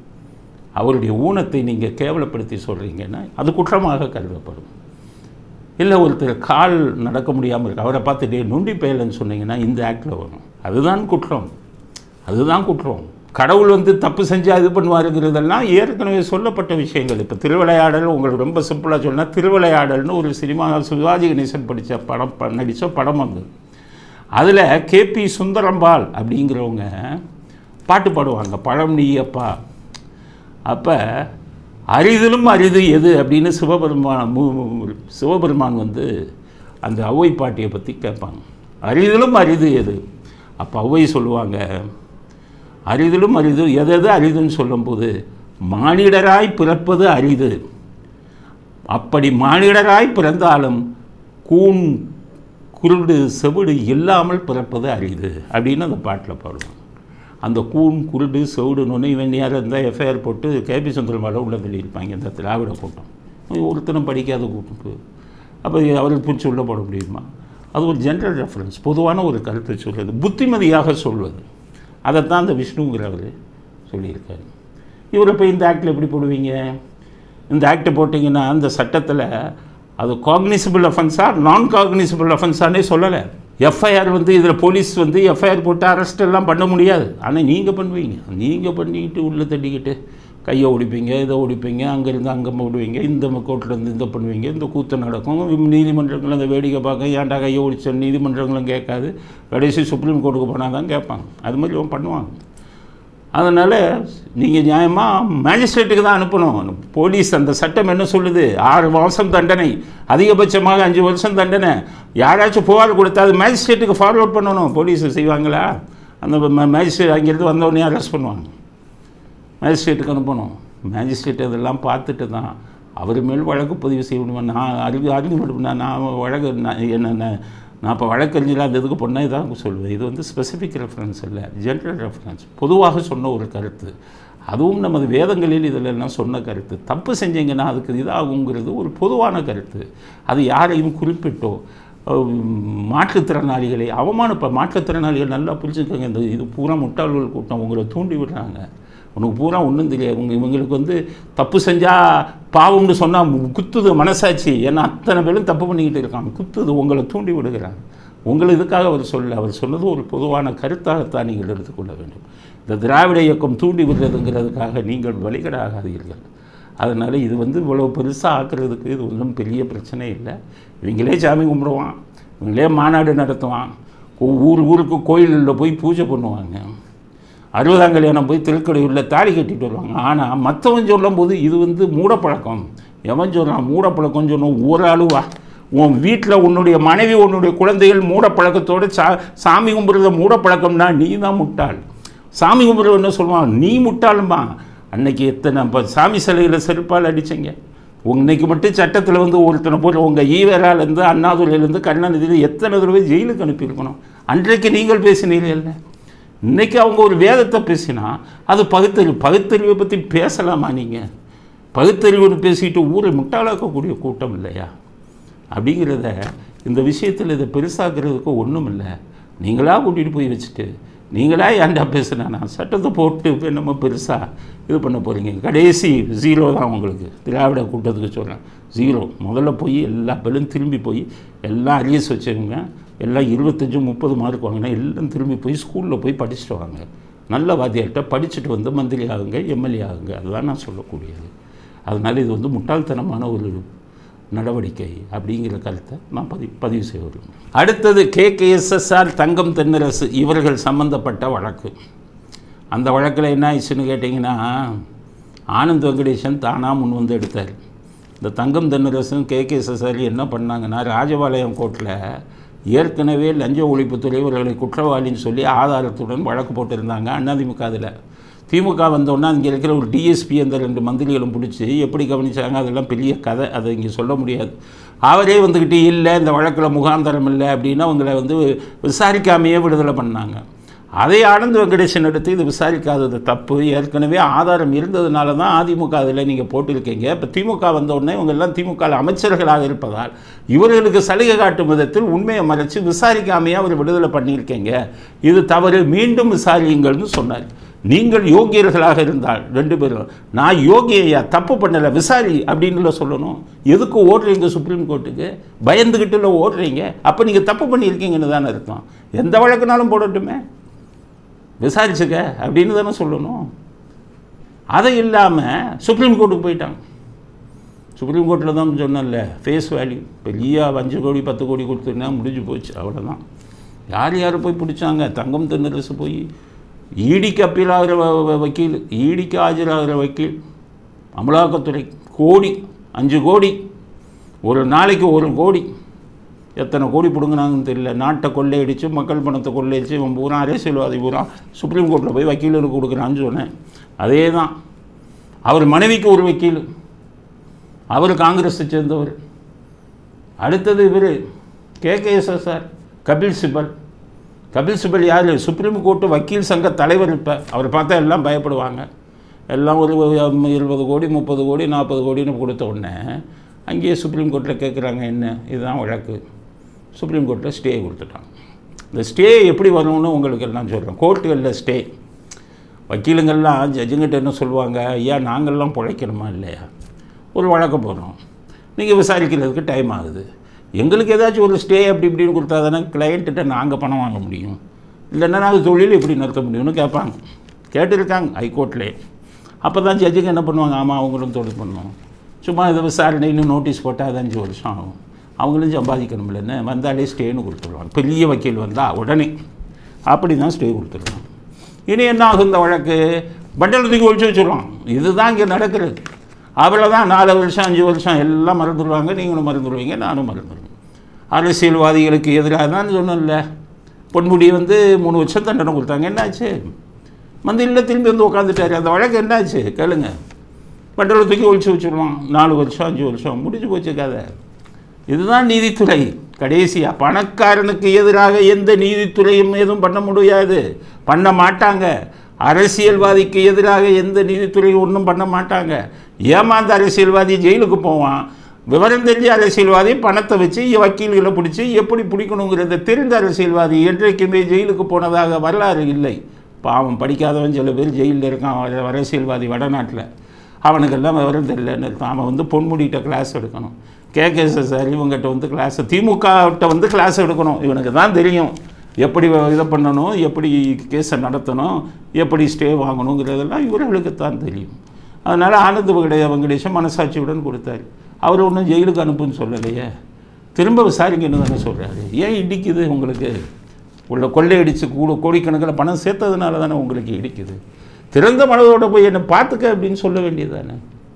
அவருடைய ஊனத்தை நீங்கள் கேவலப்படுத்தி சொல்கிறீங்கன்னா அது குற்றமாக கருதப்படும் இல்லை ஒருத்தர் கால் நடக்க முடியாமல் இருக்கு அவரை பார்த்து டே நுண்டி பயலன்னு சொன்னீங்கன்னா இந்த ஆக்டில் வரும் அதுதான் குற்றம் அதுதான் குற்றம் கடவுள் வந்து தப்பு செஞ்சால் இது பண்ணுவாருங்கிறதெல்லாம் ஏற்கனவே சொல்லப்பட்ட விஷயங்கள் இப்போ திருவிளையாடல் உங்களுக்கு ரொம்ப சிம்பிளாக சொன்னால் திருவிளையாடல்னு ஒரு சினிமா சிவாஜி கணேசன் படித்த படம் ப- நடித்த படம் வந்தது அதில் கேபி சுந்தரம்பாள் அப்படிங்கிறவங்க பாட்டு பாடுவாங்க பழம் நீயப்பா அப்போ அரிதிலும் அரிது எது அப்படின்னு சிவபெருமான் மு- மு- சிவபெருமான் வந்து அந்த ஔவை பாட்டியை பற்றி கேட்பாங்க அரிதிலும் அரிது எது அப்போ ஔவை சொல்லுவாங்க அரிதிலும் அரிது எது எது அரிதுன்னு சொல்லும்போது மானிடராய் பிறப்பது அரிது அப்படி மானிடராய் பிறந்தாலும் கூன் குருடு செவிடு இல்லாமல் பிறப்பது அரிது அப்படின்னு அந்த பாட்டில் பாடுவாங்க அந்த கூன் குருடு செவிடு நுனை வெண்ணியார் இருந்தால் எஃப்ஐஆர் போட்டு கேபி சுந்தரமால உள்ள தள்ளியிருப்பாங்க இந்த திராவிட கூட்டம் ஒருத்தனும் படிக்காத கூட்டம் அப்போ அவருக்கு பிடிச்சி உள்ளே போட முடியுமா அது ஒரு ஜென்ரல் ரெஃபரன்ஸ் பொதுவான ஒரு கருத்தை சொல்வது புத்திமதியாக சொல்வது அதைத்தான் அந்த விஷ்ணுங்கிறவர் சொல்லியிருக்காரு இவர் இப்போ இந்த ஆக்டில் எப்படி போடுவீங்க இந்த ஆக்ட் போட்டிங்கன்னா அந்த சட்டத்தில் அது காக்னிசிபிள் அஃபென்ஸா நான் காக்னிசிபிள் அஃபென்ஸானே சொல்லலை எஃப்ஐஆர் வந்து இதில் போலீஸ் வந்து எஃப்ஐஆர் போட்டு அரெஸ்ட் எல்லாம் பண்ண முடியாது ஆனால் நீங்கள் பண்ணுவீங்க நீங்கள் பண்ணிக்கிட்டு உள்ளே தட்டிக்கிட்டு கையை ஒடிப்பீங்க இதை ஒடிப்பீங்க அங்கேருந்து அங்கே ஓடுவீங்க இந்த கோர்ட்லேருந்து இந்த பண்ணுவீங்க இந்த கூத்து நடக்கும் நீதிமன்றங்கள் அந்த வேடிக்கை பார்க்க ஏன்டா கையை ஒடிச்ச நீதிமன்றங்களும் கேட்காது கடைசி சுப்ரீம் கோர்ட்டுக்கு போனால் தான் கேட்பாங்க அது மாதிரி இவன் பண்ணுவாங்க அதனால் நீங்கள் நியாயமாக மேஜிஸ்ட்ரேட்டுக்கு தான் அனுப்பணும் போலீஸ் அந்த சட்டம் என்ன சொல்லுது ஆறு மாதம் தண்டனை அதிகபட்சமாக அஞ்சு வருஷம் தண்டனை யாராச்சும் புகார் கொடுத்தா அது மேஜிஸ்ட்ரேட்டுக்கு ஃபார்வர்ட் பண்ணணும் போலீஸ் செய்வாங்களா அந்த மேஜிஸ்ட்ரேட் அங்கேருந்து வந்தவொடனே அரெஸ்ட் பண்ணுவாங்க மேஜிஸ்ட்ரேட்டுக்கு அனுப்பணும் மேஜிஸ்ட்ரேட் இதெல்லாம் பார்த்துட்டு தான் அவர் மேல் வழக்கு பதிவு செய்யணுமா நான் அறிவு அறிவு நான் வழக்கு நான் என்ன நான் நான் இப்போ வழக்கறிஞராக அந்த இதுக்கு பொண்ணே தான் சொல்லுவேன் இது வந்து ஸ்பெசிஃபிக் ரெஃபரன்ஸ் இல்லை ஜென்ரல் ரெஃபரன்ஸ் பொதுவாக சொன்ன ஒரு கருத்து அதுவும் நமது வேதங்களில் இதில் எல்லாம் சொன்ன கருத்து தப்பு செஞ்சீங்கன்னா அதுக்கு இதாகுங்கிறது ஒரு பொதுவான கருத்து அது யாரையும் குறிப்பிட்டோ அஹ், மாற்றுத்திறனாளிகளை அவமானப்ப மாற்றுத்திறனாளிகள் நல்லா புரிஞ்சுக்கோங்க இந்த இது பூரா முட்டாள்கள் கூட்டம் உங்களை தூண்டி விடுறாங்க உனக்கு பூரா ஒன்றும் தெரியாது உங்க இவங்களுக்கு வந்து தப்பு செஞ்சால் பாவம்னு சொன்னால் குத்துது மனசாட்சி ஏன்னா அத்தனை பேரும் தப்பு பண்ணிக்கிட்டு இருக்காங்க குத்துது உங்களை தூண்டி விடுகிறாங்க உங்களை இதுக்காக அவர் சொல்ல அவர் சொன்னது ஒரு பொதுவான கருத்தாகத்தான் நீங்கள் எடுத்துக்கொள்ள வேண்டும் இந்த திராவிட இயக்கம் தூண்டி விடுறதுங்கிறதுக்காக நீங்கள் வழிகடாகாதீர்கள் அதனால் இது வந்து இவ்வளோ பெருசாக ஆக்குறதுக்கு இது ஒன்றும் பெரிய பிரச்சனை இல்லை இவங்களே சாமி கும்பிடுவான் இவங்களே மாநாடு நடத்துவான் ஊ- ஊர் ஊருக்கு கோயிலில் போய் பூஜை பண்ணுவாங்க அறுபதாம் கல்யாணம் போய் திருக்கடையூரில் தாலி கட்டிட்டு வருவாங்க ஆனால் மற்றவன் சொல்லும்போது இது வந்து மூடப்பழக்கம் எவன் சொல்கிறான் மூடப்பழக்கம் சொன்னோம் ஒரு ஆளுவா உன் வீட்டில் உன்னுடைய மனைவி உன்னுடைய குழந்தைகள் மூடப்பழக்கத்தோடு சா சாமி கும்பிட்றத மூடப்பழக்கம்னா நீ தான் முட்டாள் சாமி கும்பிட்றது என்ன சொல்லுவான் நீ முட்டாளுமா அன்னைக்கு எத்தனை இப்போ சாமி சிலையில் செருப்பால் அடிச்சீங்க இன்னைக்கு மட்டும் சட்டத்தில் வந்து ஒருத்தனை போட்டு உங்கள் ஈவராலேருந்து அண்ணாதுரையிலேருந்து கருணாநிதியில் எத்தனை தடவை ஜெயிலுக்கு அனுப்பியிருக்கணும் அன்றைக்கு நீங்கள் பேசினீர்கள் இன்னைக்கு அவங்க ஒரு வேதத்தை பேசினா அது பகுத்தறிவு பகுத்தறிவை பற்றி பேசலாமா நீங்கள் பகுத்தறிவுன்னு பேசிட்டு ஊரை முட்டாளாக்கக்கூடிய கூட்டம் இல்லையா அப்படிங்கிறத இந்த விஷயத்தில் இதை பெருசாக்குறதுக்கு ஒன்றும் இல்லை நீங்களாக கூட்டிகிட்டு போய் வச்சுட்டு நீங்களா ஏன்டா பேசுனா நான் சட்டத்தை போட்டு இப்போ நம்ம பெருசாக இது பண்ண போகிறீங்க கடைசி ஜீரோ தான் உங்களுக்கு திராவிட கூட்டத்துக்கு சொல்கிறேன் ஜீரோ முதல்ல போய் எல்லா பேரும் திரும்பி போய் எல்லாம் அரியஸ் வச்சவங்க எல்லாம் இருபத்தஞ்சி முப்பது மார்க் வாங்கினா எல்லாம் திரும்பி போய் ஸ்கூலில் போய் படிச்சுட்டு வாங்க நல்ல வாத்தியார்கிட்ட படிச்சுட்டு வந்து மந்திரி ஆகுங்க எம்எல்ஏ ஆகுங்க அதுதான் நான் சொல்லக்கூடியது அதனால் இது வந்து முட்டாள்தனமான ஒரு நடவடிக்கை அப்படிங்கிற கருத்தை நான் பதிவு பதிவு செய்ய விரும்புகிறேன் அடுத்தது கேகேஎஸ்எஸ்ஆர் தங்கம் தென்னரசு இவர்கள் சம்பந்தப்பட்ட வழக்கு அந்த வழக்கில் என்ன ஆயிடுச்சுன்னு கேட்டிங்கன்னா ஆனந்த் வெங்கடேசன் தானாக முன் வந்து எடுத்தார் இந்த தங்கம் தென்னரசும் கேகேஎஸ்எஸ்ஆர் என்ன பண்ணாங்கன்னா ராஜபாளையம் கோர்ட்டில் ஏற்கனவே லஞ்ச ஒழிப்புத்துறை இவர்களை குற்றவாளின்னு சொல்லி ஆதாரத்துடன் வழக்கு போட்டிருந்தாங்க அதிமுக அதில் திமுக வந்தோன்னா இங்கே இருக்கிற ஒரு டிஎஸ்பி அந்த ரெண்டு மந்திரிகளும் பிடிச்சி எப்படி கவனிச்சாங்க அதெல்லாம் பெரிய கதை அதை இங்கே சொல்ல முடியாது அவரே வந்துக்கிட்டு இல்லை இந்த வழக்கில் முகாந்தரம் இல்லை அப்படின்னா அவங்கள வந்து விசாரிக்காமையே விடுதலை பண்ணாங்க அதை ஆனந்த் வெங்கடேசன் எடுத்து இது விசாரிக்காதது தப்பு ஏற்கனவே ஆதாரம் இருந்ததுனால தான் அதிமுக அதில் நீங்கள் போட்டிருக்கீங்க இப்போ திமுக வந்த உடனே இவங்க எல்லாம் திமுக அமைச்சர்களாக இருப்பதால் இவர்களுக்கு சலுகை காட்டும் விதத்தில் உண்மையை மறைச்சு விசாரிக்காமையே அவர் விடுதலை பண்ணியிருக்கீங்க இது தவறு மீண்டும் விசாரியுங்கள்னு சொன்னார் நீங்கள் யோகியர்களாக இருந்தால் ரெண்டு பேரும் நான் யோகி ஐயா தப்பு பண்ணலை விசாரி அப்படின்னு சொல்லணும் எதுக்கு ஓடுறீங்க சுப்ரீம் கோர்ட்டுக்கு பயந்துக்கிட்டுல ஓடுறீங்க அப்போ நீங்கள் தப்பு பண்ணியிருக்கீங்கன்னு தானே அர்த்தம் எந்த வழக்குனாலும் போடட்டுமே விசாரிச்சுக்க அப்படின்னு தானே சொல்லணும் அதை இல்லாமல் சுப்ரீம் கோர்ட்டுக்கு போயிட்டாங்க சுப்ரீம் கோர்ட்டில் தான் சொன்னேன்ல ஃபேஸ் வேல்யூ பெரிய அஞ்சு கோடி பத்து கோடி கொடுத்துருந்தா முடிஞ்சு போச்சு அவ்வளோதான் யார் யார் போய் பிடிச்சாங்க தங்கம் தென்னரசு போய் ஈடிக்கு அப்பீல் ஆகிற வ- வ- வக்கீல் ஈடிக்கு ஆஜராகிற வக்கீல் அமலாக்கத்துறை கோடி அஞ்சு கோடி ஒரு நாளைக்கு ஒரு கோடி எத்தனை கோடி பிடுங்கினாங்கன்னு தெரியல நாட்டை கொள்ளையடிச்சு மக்கள் பணத்தை கொள்ளையடிச்சு இவன் பூரா அரசியல்வாதி பூரா சுப்ரீம் கோர்ட்டில் போய் வக்கீலுக்கு கொடுக்குறான்னு சொன்னேன் அதே தான் அவர் மனைவிக்கு ஒரு வக்கீல் அவர் காங்கிரஸை சேர்ந்தவர் அடுத்தது இவர் கேகேஎஸ்எஸ்ஆர் கபில் சிபல் கபில் சிபல் யார் சுப்ரீம் கோர்ட்டு வக்கீல் சங்க தலைவர் இப்போ அவர் பார்த்தா எல்லாம் பயப்படுவாங்க எல்லாம் ஒரு இருபது கோடி முப்பது கோடி நாற்பது கோடின்னு கொடுத்த உடனே அங்கேயே சுப்ரீம் கோர்ட்டில் கேட்குறாங்க என்ன இதுதான் வழக்கு சுப்ரீம் கோர்ட்டில் ஸ்டே கொடுத்துட்டாங்க இந்த ஸ்டே எப்படி வரும்னு உங்களுக்கு எல்லாம் சொல்கிறேன் கோர்ட்டுகளில் ஸ்டே வக்கீலுங்கள்லாம் ஜட்ஜுங்கிட்ட என்ன சொல்லுவாங்க ஐயா நாங்கள்லாம் பிழைக்கணுமா இல்லையா ஒரு வழக்கு போகிறோம் நீங்கள் விசாரிக்கிறதுக்கு டைம் ஆகுது எங்களுக்கு ஏதாச்சும் ஒரு ஸ்டே அப்படி இப்படின்னு கொடுத்தா தானே கிளையண்ட்டிட்ட நாங்கள் பணம் வாங்க முடியும் இல்லைன்னா நாங்கள் தொழில் எப்படி நடத்த முடியும்னு கேட்பாங்க கேட்டிருக்காங்க ஹைகோர்ட்லேயே அப்போ தான் ஜட்ஜுங்க என்ன பண்ணுவாங்க ஆமாம் அவங்களும் தொழில் பண்ணுவோம் சும்மா இதை விசாரணைன்னு நோட்டீஸ் போட்டால் அது அஞ்சு வருஷம் ஆகும் அவங்களும் சம்பாதிக்கணும் என்ன வந்தாலே ஸ்டேன்னு கொடுத்துருவாங்க பெரிய வக்கீல் வந்தால் உடனே அப்படி தான் ஸ்டே கொடுத்துருவாங்க இனி என்ன ஆகும் இந்த வழக்கு பண்டல் தூக்கி ஒழிச்சு வச்சுருவான் இதுதான் இங்கே நடக்கிறது அவ்வளோதான் நாலு வருஷம் அஞ்சு வருஷம் எல்லாம் மறந்துடுவாங்க நீங்களும் மறந்துடுவீங்க நானும் மறந்துடுவேன் அரசியல்வாதிகளுக்கு எதிராக தான் சொன்னேன்ல பொன்முடி வந்து மூணு வருஷம் தண்டனை கொடுத்தாங்க என்னாச்சு மந்திரியில் திரும்பி வந்து உட்காந்துட்டாரு அந்த வழக்கு என்னாச்சு கேளுங்க பண்டலை தூக்கி ஒழிச்சு வச்சுருவான் நாலு வருஷம் அஞ்சு வருஷம் முடிஞ்சு போச்சு கதை இதுதான் நீதித்துறை கடைசியாக பணக்காரனுக்கு எதிராக எந்த நீதித்துறையும் எதுவும் பண்ண முடியாது பண்ண மாட்டாங்க அரசியல்வாதிக்கு எதிராக எந்த நீதித்துறையும் ஒன்றும் பண்ண மாட்டாங்க ஏமாந்த அரசியல்வாதி ஜெயிலுக்கு போவான் விவரம் தெரிஞ்ச அரசியல்வாதி பணத்தை வச்சு வக்கீல்களை பிடிச்சி எப்படி பிடிக்கணுங்கிறத தெரிந்த அரசியல்வாதி என்றைக்குமே ஜெயிலுக்கு போனதாக வரலாறு இல்லை பாவம் படிக்காதவன் சில பேர் ஜெயிலில் இருக்கான் வர- அரசியல்வாதி வடநாட்டில் அவனுக்கெல்லாம் விவரம் தெரியலன்னு இருக்கும் அவன் வந்து பொன்முடிகிட்ட கிளாஸ் எடுக்கணும் கேகேஎஸ் சார் இவங்ககிட்ட வந்து கிளாஸ் திமுககிட்ட வந்து கிளாஸ் எடுக்கணும் இவனுக்கு தான் தெரியும் எப்படி வ- இதை பண்ணணும் எப்படி கேஸை நடத்தணும் எப்படி ஸ்டே வாங்கணுங்கிறதெல்லாம் இவர்களுக்கு தான் தெரியும் அதனால் ஆனந்த வெங்கடே வெங்கடேஷன் மனசாட்சியுடன் கொடுத்தாரு அவர் ஒன்றும் ஜெயிலுக்கு அனுப்புன்னு சொல்லலையே திரும்ப விசாரிங்கன்னு தானே சொல்கிறாரு ஏன் இடிக்குது உங்களுக்கு உள்ள கொள்ளையடிச்சு கூட கோடிக்கணக்கில் பணம் சேர்த்ததுனால தானே உங்களுக்கு இடிக்குது திறந்த மனதோட போய் என்னை பார்த்துக்க அப்படின்னு சொல்ல வேண்டியது தானே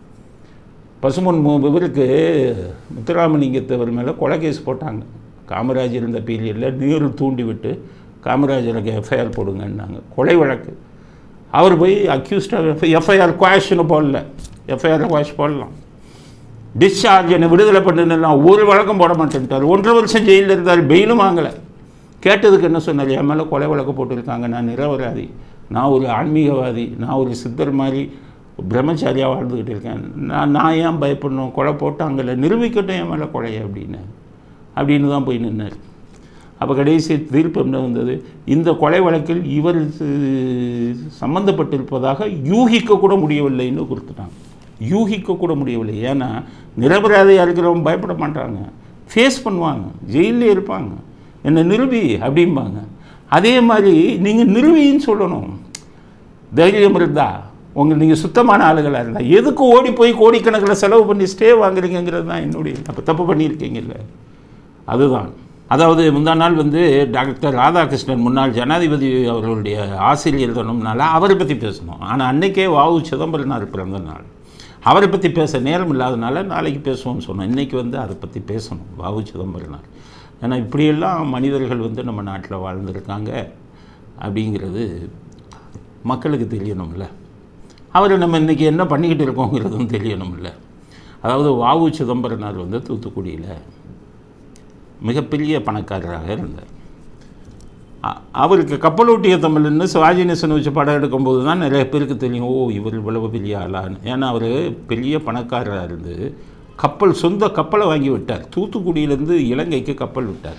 பசுமன் மு- இவருக்கு முத்துராமலிங்கத்தவர் மேலே கொலை கேஸ் போட்டாங்க காமராஜர் இருந்த பீரியடில் நீர் தூண்டி விட்டு காமராஜருக்கு எஃப்ஐஆர் போடுங்கன்னாங்க கொலை வழக்கு அவர் போய் அக்யூஸ்டாக எஃப்ஐஆர் குவாஷ்னு போடல எஃப்ஐஆர் குவாஷ் போடலாம் டிஸ்சார்ஜ் என்னை விடுதலை பண்ணுலாம் ஒரு வழக்கம் போட மாட்டேன்ட்டார் ஒன்றரை வருஷம் ஜெயிலில் இருந்தார் பெயிலும் வாங்கலை கேட்டதுக்கு என்ன சொன்னார் என் மேலே கொலை வழக்கு போட்டிருக்காங்க நான் நிரபராதி நான் ஒரு ஆன்மீகவாதி நான் ஒரு சித்தர் மாதிரி பிரம்மச்சாரியாக வாழ்ந்துக்கிட்டு இருக்கேன் நான் நான் ஏன் பயப்படணும் கொலை போட்டாங்கல்ல நிரூபிக்கட்டும் என் மேலே கொலையை அப்படின்னு அப்படின்னு தான் போய் நின்னார் அப்போ கடைசி தீர்ப்பு என்ன வந்தது இந்த கொலை வழக்கில் இவர் சி- சம்பந்தப்பட்டிருப்பதாக யூகிக்க கூட முடியவில்லைன்னு கொடுத்துட்டாங்க யூகிக்க கூட முடியவில்லை ஏன்னா நிரபராதியாக இருக்கிறவங்க பயப்பட மாட்டாங்க ஃபேஸ் பண்ணுவாங்க ஜெயிலே இருப்பாங்க என்னை நிரூபி அப்படிம்பாங்க அதே மாதிரி நீங்கள் நிரூபின்னு சொல்லணும் தைரியம் இருந்தா உங்கள் நீங்கள் சுத்தமான ஆளுகளாக இருந்தால் எதுக்கு ஓடி போய் கோடிக்கணக்கில் செலவு பண்ணி ஸ்டே வாங்குறீங்கிறது தான் என்னுடைய அப்போ தப்பு பண்ணியிருக்கீங்கல்ல அதுதான் அதாவது முந்தா நாள் வந்து டாக்டர் ராதாகிருஷ்ணன் முன்னாள் ஜனாதிபதி அவர்களுடைய ஆசிரியர் தினம்னால அவரை பற்றி பேசணும் ஆனால் அன்னைக்கே வாவு சிதம்பரனார் பிறந்த நாள் அவரை பற்றி பேச நேரம் இல்லாதனால நாளைக்கு பேசுவோம்னு சொன்னோம் இன்றைக்கி வந்து அதை பற்றி பேசணும் வாவு சிதம்பரனார் ஏன்னா இப்படியெல்லாம் மனிதர்கள் வந்து நம்ம நாட்டில் வாழ்ந்திருக்காங்க அப்படிங்கிறது மக்களுக்கு தெரியணும்ல அவர் நம்ம இன்றைக்கி என்ன பண்ணிக்கிட்டு இருக்கோங்கிறதும் தெரியணும்ல அதாவது வாவு சிதம்பரனார் வந்து தூத்துக்குடியில் மிகப்பெரிய பணக்காரராக இருந்தார் அ- அவருக்கு கப்பலோட்டிய தமிழ்னு சிவாஜி நேசன் வச்சு படம் எடுக்கும்போது தான் நிறைய பேருக்கு தெரியும் ஓ இவர் இவ்வளவு பெரிய ஆளான்னு ஏன்னா அவர் பெரிய பணக்காரராக இருந்து கப்பல் சொந்த கப்பலை வாங்கி விட்டார் தூத்துக்குடியிலேருந்து இலங்கைக்கு கப்பல் விட்டார்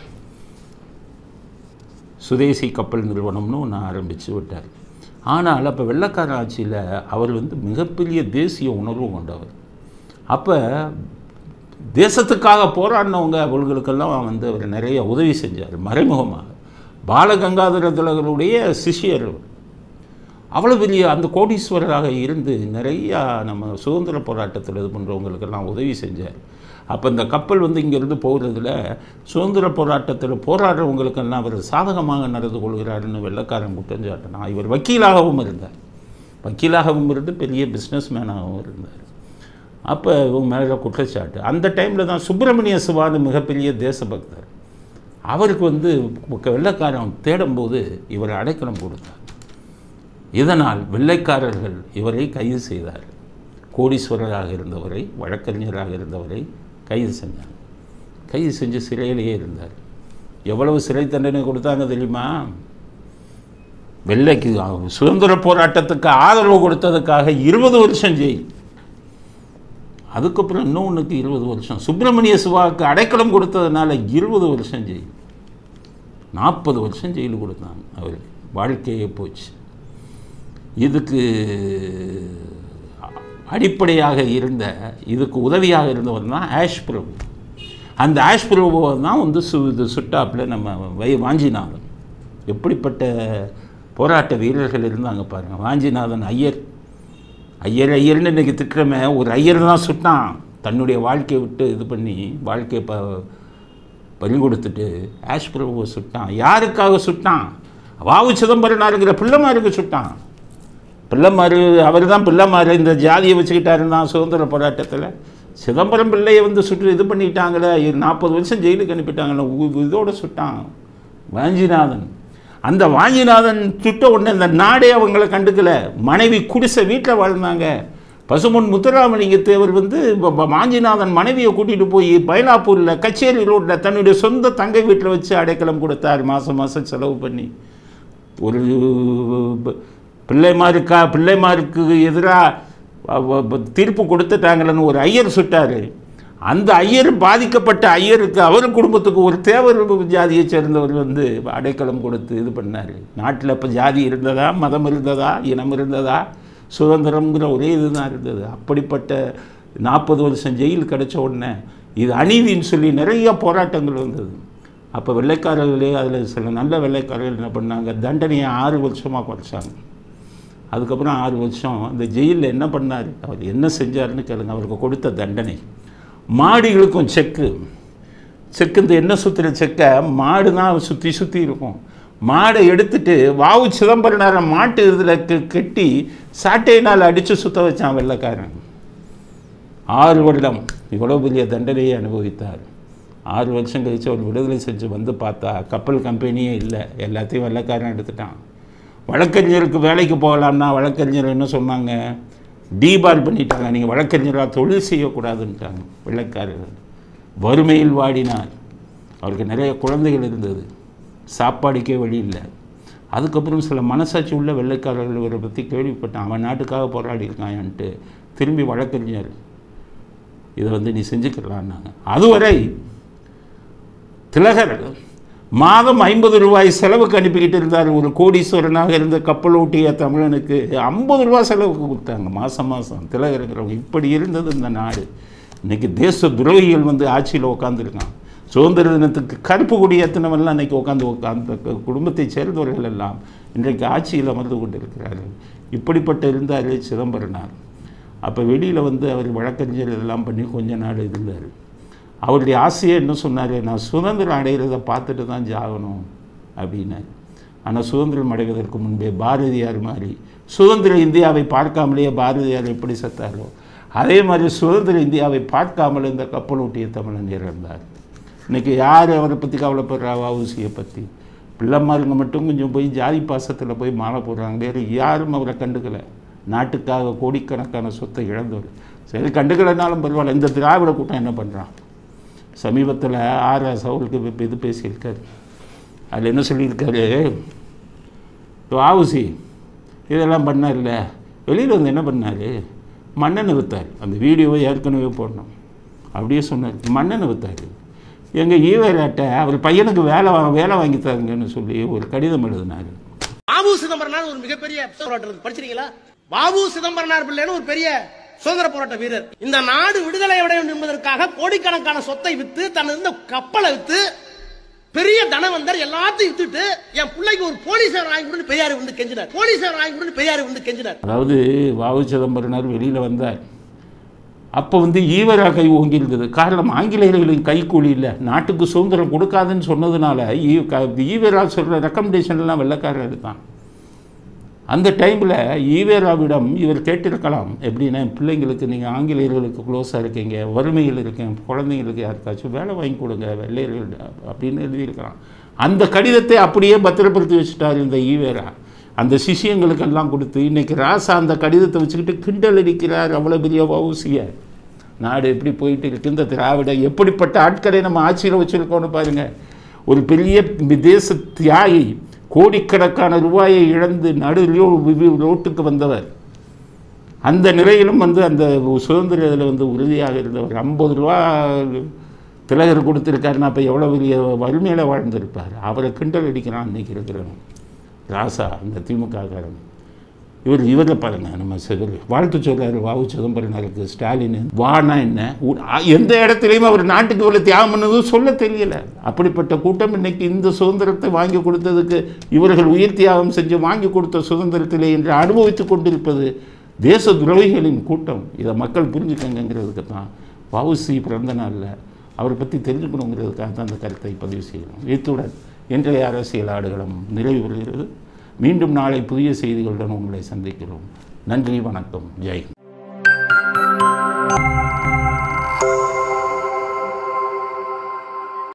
சுதேசி கப்பல் நிறுவனம்னு ஒன்று ஆரம்பித்து விட்டார் ஆனால் அப்போ வெள்ளக்கார ஆட்சியில் அவர் வந்து மிகப்பெரிய தேசிய உணர்வு கொண்டவர் அப்போ தேசத்துக்காக போராடினவங்க அவர்களுக்கெல்லாம் வந்து அவர் நிறைய உதவி செஞ்சார் மறைமுகமாக பாலகங்காதர திலகருடைய சிஷ்யர் அவர். அவ்வளோ பெரிய அந்த கோடீஸ்வரராக இருந்து நிறையா நம்ம சுதந்திர போராட்டத்தில் இது பண்ணுறவங்களுக்கெல்லாம் உதவி செஞ்சார் அப்போ இந்த கப்பல் வந்து இங்கேருந்து போகிறதுல சுதந்திர போராட்டத்தில் போராடுறவங்களுக்கெல்லாம் அவர் சாதகமாக நடந்து கொள்கிறாருன்னு வெள்ளக்காரன் குற்றம் சாட்டினான் இவர் வக்கீலாகவும் இருந்தார் வக்கீலாகவும் இருந்து பெரிய பிஸ்னஸ் மேனாகவும் இருந்தார் அப்போ இவங்க மேலே குற்றச்சாட்டு அந்த டைமில் தான் சுப்பிரமணிய சிவான்னு மிகப்பெரிய தேசபக்தர் அவருக்கு வந்து வெள்ளைக்காரன் தேடும்போது இவரை அடைக்கலம் கொடுத்தார் இதனால் வெள்ளைக்காரர்கள் இவரை கைது செய்தார் கோடீஸ்வரராக இருந்தவரை வழக்கறிஞராக இருந்தவரை கைது செஞ்சாங்க கைது செஞ்சு சிறையிலேயே இருந்தார் எவ்வளவு சிறை தண்டனை கொடுத்தாங்க தெரியுமா வெள்ளைக்கு சுதந்திர போராட்டத்துக்கு ஆதரவு கொடுத்ததுக்காக இருபது வருஷம் ஜெயில் அதுக்கப்புறம் இன்னொன்றுக்கு இருபது வருஷம் சுப்பிரமணிய சிவாவுக்கு அடைக்கலம் கொடுத்ததுனால இருபது வருஷம் ஜெயில் நாற்பது வருஷம் ஜெயில் கொடுத்தாங்க அவர் வாழ்க்கையே போச்சு இதுக்கு அடிப்படையாக இருந்த இதுக்கு உதவியாக இருந்தவர் தான் ஆஷ் பிரபு அந்த ஆஷ் பிரபுவை தான் வந்து சு இது சுட்டாப்பில் நம்ம வை வாஞ்சிநாதன் எப்படிப்பட்ட போராட்ட வீரர்கள் இருந்தாங்க பாருங்கள் வாஞ்சிநாதன் ஐயர் ஐயர் ஐயர்னு இன்றைக்கி திட்டுறமே ஒரு ஐயர் தான் சுட்டான் தன்னுடைய வாழ்க்கையை விட்டு இது பண்ணி வாழ்க்கையை ப பறி கொடுத்துட்டு ஆஷ் பிரபுவை சுட்டான் யாருக்காக சுட்டான் வாவு சிதம்பரனாருங்கிற பிள்ளைமாருக்கு சுட்டான் பிள்ளைமாரு அவர் தான் பிள்ளைமாரு இந்த ஜாதியை வச்சுக்கிட்டாருன்னா சுதந்திர போராட்டத்தில் சிதம்பரம் பிள்ளையை வந்து சுட்டு இது பண்ணிட்டாங்களே நாற்பது வருஷம் ஜெயிலுக்கு அனுப்பிட்டாங்களே உ- இதோட சுட்டான் வாஞ்சிநாதன் அந்த வாஞ்சிநாதன் சுட்ட உடனே இந்த நாடே அவங்கள கண்டுக்கல மனைவி குடிசை வீட்டில் வாழ்ந்தாங்க பசுமன் முத்துராமலிங்க தேவர் வந்து ப- ப- வாஞ்சிநாதன் மனைவியை கூட்டிகிட்டு போய் பைலாப்பூரில் கச்சேரி ரோட்டில் தன்னுடைய சொந்த தங்கை வீட்டில் வச்சு அடைக்கலம் கொடுத்தார் மாதம் மாதம் செலவு பண்ணி ஒரு ப- பிள்ளைமாருக்கா பிள்ளைமாருக்கு எதிராக தீர்ப்பு கொடுத்துட்டாங்களேன்னு ஒரு ஐயர் சுட்டார் அந்த ஐயர் பாதிக்கப்பட்ட ஐயருக்கு அவர் குடும்பத்துக்கு ஒரு தேவர் ஜாதியை சேர்ந்தவர் வந்து அடைக்கலம் கொடுத்து இது பண்ணார் நாட்டில் இப்போ ஜாதி இருந்ததா மதம் இருந்ததா இனம் இருந்ததா சுதந்திரம்ங்கிற ஒரே இதுதான் இருந்தது அப்படிப்பட்ட நாற்பது வருஷம் ஜெயில் கிடைச்ச உடனே இது அநீதின்னு சொல்லி நிறைய போராட்டங்கள் வந்தது அப்போ வெள்ளைக்காரர்களே அதில் சில நல்ல வெள்ளைக்காரர்கள் என்ன பண்ணாங்க தண்டனையை ஆறு வருஷமாக குறைச்சாங்க அதுக்கப்புறம் ஆறு வருஷம் இந்த ஜெயிலில் என்ன பண்ணார் அவர் என்ன செஞ்சாருன்னு கேளுங்க அவருக்கு கொடுத்த தண்டனை மாடுகளுக்கும் செக்கு செக்கு இந்த எண்ணெய் சுற்றுற செக்கை மாடு தான் சுற்றி சுற்றி இருக்கும் மாடை எடுத்துட்டு வாவு சிதம்பரனார மாட்டு இதில் கெட்டி சாட்டையினால் அடித்து சுத்த வச்சான் வெள்ளைக்காரன் ஆறு வருடம் இவ்வளோ பெரிய தண்டனையை அனுபவித்தார் ஆறு வருஷம் கழிச்சு அவர் விடுதலை செஞ்சு வந்து பார்த்தா கப்பல் கம்பெனியே இல்லை எல்லாத்தையும் வெள்ளைக்காரன் எடுத்துட்டான் வழக்கறிஞருக்கு வேலைக்கு போகலாம்னா வழக்கறிஞர் என்ன சொன்னாங்க டீபால் பண்ணிட்டாங்க நீங்கள் வழக்கறிஞராக தொழில் செய்யக்கூடாதுன்ட்டாங்க வெள்ளைக்காரர்கள் வறுமையில் வாடினார் அவருக்கு நிறைய குழந்தைகள் இருந்தது சாப்பாடுக்கே வழி இல்லை அதுக்கப்புறம் சில மனசாட்சி உள்ள வெள்ளைக்காரர்கள் இவரை பற்றி கேள்விப்பட்டான் அவன் நாட்டுக்காக போராடி இருக்கான்ட்டு திரும்பி வழக்கறிஞர் இதை வந்து நீ செஞ்சுக்கலான்னாங்க அதுவரை திலகர் மாதம் ஐம்பது ரூபாய் செலவுக்கு அனுப்பிக்கிட்டு இருந்தார் ஒரு கோடீஸ்வரனாக இருந்த கப்பலோட்டிய தமிழனுக்கு ஐம்பது ரூபாய் செலவுக்கு கொடுத்தாங்க மாதம் மாதம் திலகருங்கிறவங்க இப்படி இருந்தது இந்த நாடு இன்னைக்கு தேச துரோகிகள் வந்து ஆட்சியில் உட்காந்துருக்கான் சுதந்திர தினத்துக்கு கருப்பு கொடி ஏற்றினவெல்லாம் இன்னைக்கு உட்காந்து உட்காந்து குடும்பத்தைச் சேர்ந்தவர்கள் எல்லாம் இன்றைக்கு ஆட்சியில் அமர்ந்து கொண்டிருக்கிறார்கள் இப்படிப்பட்ட இருந்தார் சிதம்பரனார் அப்போ வெளியில் வந்து அவர் வழக்கறிஞர் இதெல்லாம் பண்ணி கொஞ்ச நாள் இருந்தார் அவருடைய ஆசையை என்ன சொன்னார் நான் சுதந்திரம் அடைகிறத பார்த்துட்டு தான் ஜாகணும் அப்படின்னாரு ஆனால் சுதந்திரம் அடைவதற்கு முன்பே பாரதியார் மாதிரி சுதந்திர இந்தியாவை பார்க்காமலேயே பாரதியார் எப்படி செத்தாரோ அதே மாதிரி சுதந்திர இந்தியாவை பார்க்காமல் இந்த கப்பலோட்டிய தமிழன் இறந்தார் இன்னைக்கு யார் அவரை பற்றி கவலைப்படுறா வவுசியை பற்றி பிள்ளைமாருங்க மட்டும் கொஞ்சம் போய் ஜாதி பாசத்தில் போய் மாலை போடுறாங்க வேறு யாரும் அவரை கண்டுக்கலை நாட்டுக்காக கோடிக்கணக்கான சொத்தை இழந்தவர் சரி கண்டுக்கலைனாலும் பரவாயில்ல இந்த திராவிட கூட்டம் என்ன பண்ணுறான் சமீபத்தில் ஆர்எஸ் அவருக்கு இப்ப இது பேசியிருக்காரு அதில் என்ன சொல்லியிருக்காரு வாவுசி இதெல்லாம் பண்ணார்ல வெளியில் வந்து என்ன பண்ணார் மண்ணெண்ணெய் விற்றார் அந்த வீடியோவை ஏற்கனவே போடணும் அப்படியே சொன்னார் மண்ணெண்ணெய் விற்றார் எங்கள் ஈவேராட்ட அவர் பையனுக்கு வேலை வா- வேலை வாங்கி தருங்கன்னு சொல்லி ஒரு கடிதம் எழுதினார் வாவு சிதம்பரனார் ஒரு மிகப்பெரிய போராட்டம் படிச்சிருக்கீங்களா வாவு சிதம்பரனார் பிள்ளைன்னு ஒரு பெரிய சுதந்திர போராட்ட வீரர் இந்த நாடு விடுதலை அடைய வேண்டும் என்பதற்காக கோடிக்கணக்கான சொத்தை வித்து தன் இருந்த கப்பலை வித்து பெரிய தனவந்தர் எல்லாத்தையும் வித்துட்டு என் பிள்ளைக்கு ஒரு போலீசார் வாங்கி கொடுன்னு பெரியார் வந்து கெஞ்சினார் போலீசார் வாங்கி கொடுன்னு பெரியார் வந்து கெஞ்சினார் அதாவது வாவு சிதம்பரனார் வெளியில் வந்தார் அப்போ வந்து ஈவரா கை ஓங்கி இருந்தது காரணம் ஆங்கிலேயர்களின் கைக்கூலி இல்லை நாட்டுக்கு சுதந்திரம் கொடுக்காதுன்னு சொன்னதுனால ஈ- க- ஈவரா சொல்கிற ரெக்கமெண்டேஷன்லாம் வெள்ளக்காரர் எடுத்தான் அந்த டைமில் ஈவேராவிடம் இவர் கேட்டிருக்கலாம் எப்படின்னா என் பிள்ளைங்களுக்கு நீங்கள் ஆங்கிலேயர்களுக்கு க்ளோஸாக இருக்கீங்க வறுமையில் இருக்கேன் குழந்தைங்களுக்கு யாருக்காச்சும் வேலை வாங்கி கொடுங்க வெள்ளையர்கள் அப்படின்னு எழுதியிருக்கலாம் அந்த கடிதத்தை அப்படியே பத்திரப்படுத்தி வச்சுட்டார் இந்த ஈவேரா அந்த சிஷியங்களுக்கெல்லாம் கொடுத்து இன்னைக்கு ராசா அந்த கடிதத்தை வச்சுக்கிட்டு கிண்டல் அடிக்கிறார் அவ்வளோ பெரிய வவுசியை நாடு எப்படி போயிட்டு இருக்கு இந்த திராவிட எப்படிப்பட்ட ஆட்களை நம்ம ஆட்சியில் வச்சுருக்கோன்னு பாருங்கள் ஒரு பெரிய தேச தியாகி கோடிக்கணக்கான ரூபாயை இழந்து நடுவிலோ ரோட்டுக்கு வந்தவர் அந்த நிலையிலும் வந்து அந்த சுதந்திர இதில் வந்து உறுதியாக இருந்தவர் ஐம்பது ரூபா திலகர் கொடுத்துருக்காருன்னா அப்போ எவ்வளோ பெரிய வறுமையில் வாழ்ந்திருப்பார் அவரை கிண்டல் அடிக்கிறான் அன்னைக்கு இருக்கிறவன் ராசா அந்த திமுக காரன் இவர் இவரை பாருங்க நம்ம சிதறி வாழ்த்து சொல்றாரு வாவு சிதம்பரனாருக்கு ஸ்டாலின் வானா என்ன உ- அ- எந்த இடத்துலையும் அவர் நாட்டுக்கு இவ்வளோ தியாகம் பண்ணதும் சொல்ல தெரியல அப்படிப்பட்ட கூட்டம் இன்னைக்கு இந்த சுதந்திரத்தை வாங்கி கொடுத்ததுக்கு இவர்கள் உயிர் தியாகம் செஞ்சு வாங்கி கொடுத்த சுதந்திரத்திலே என்று அனுபவித்துக் கொண்டிருப்பது தேச துரோகிகளின் கூட்டம் இதை மக்கள் புரிஞ்சுக்கங்கிறதுக்கு தான் வவுசி பிறந்த நாளில் அவரை பற்றி தெரிஞ்சுக்கணுங்கிறதுக்காக தான் அந்த கருத்தை பதிவு செய்யணும் இத்துடன் இன்றைய அரசியல் ஆடுகளம் நிறைவு பெறுகிறது மீண்டும் நாளை புதிய செய்திகளுடன் உங்களை சந்திக்கிறோம் நன்றி வணக்கம் ஜெய் ஹிந்த்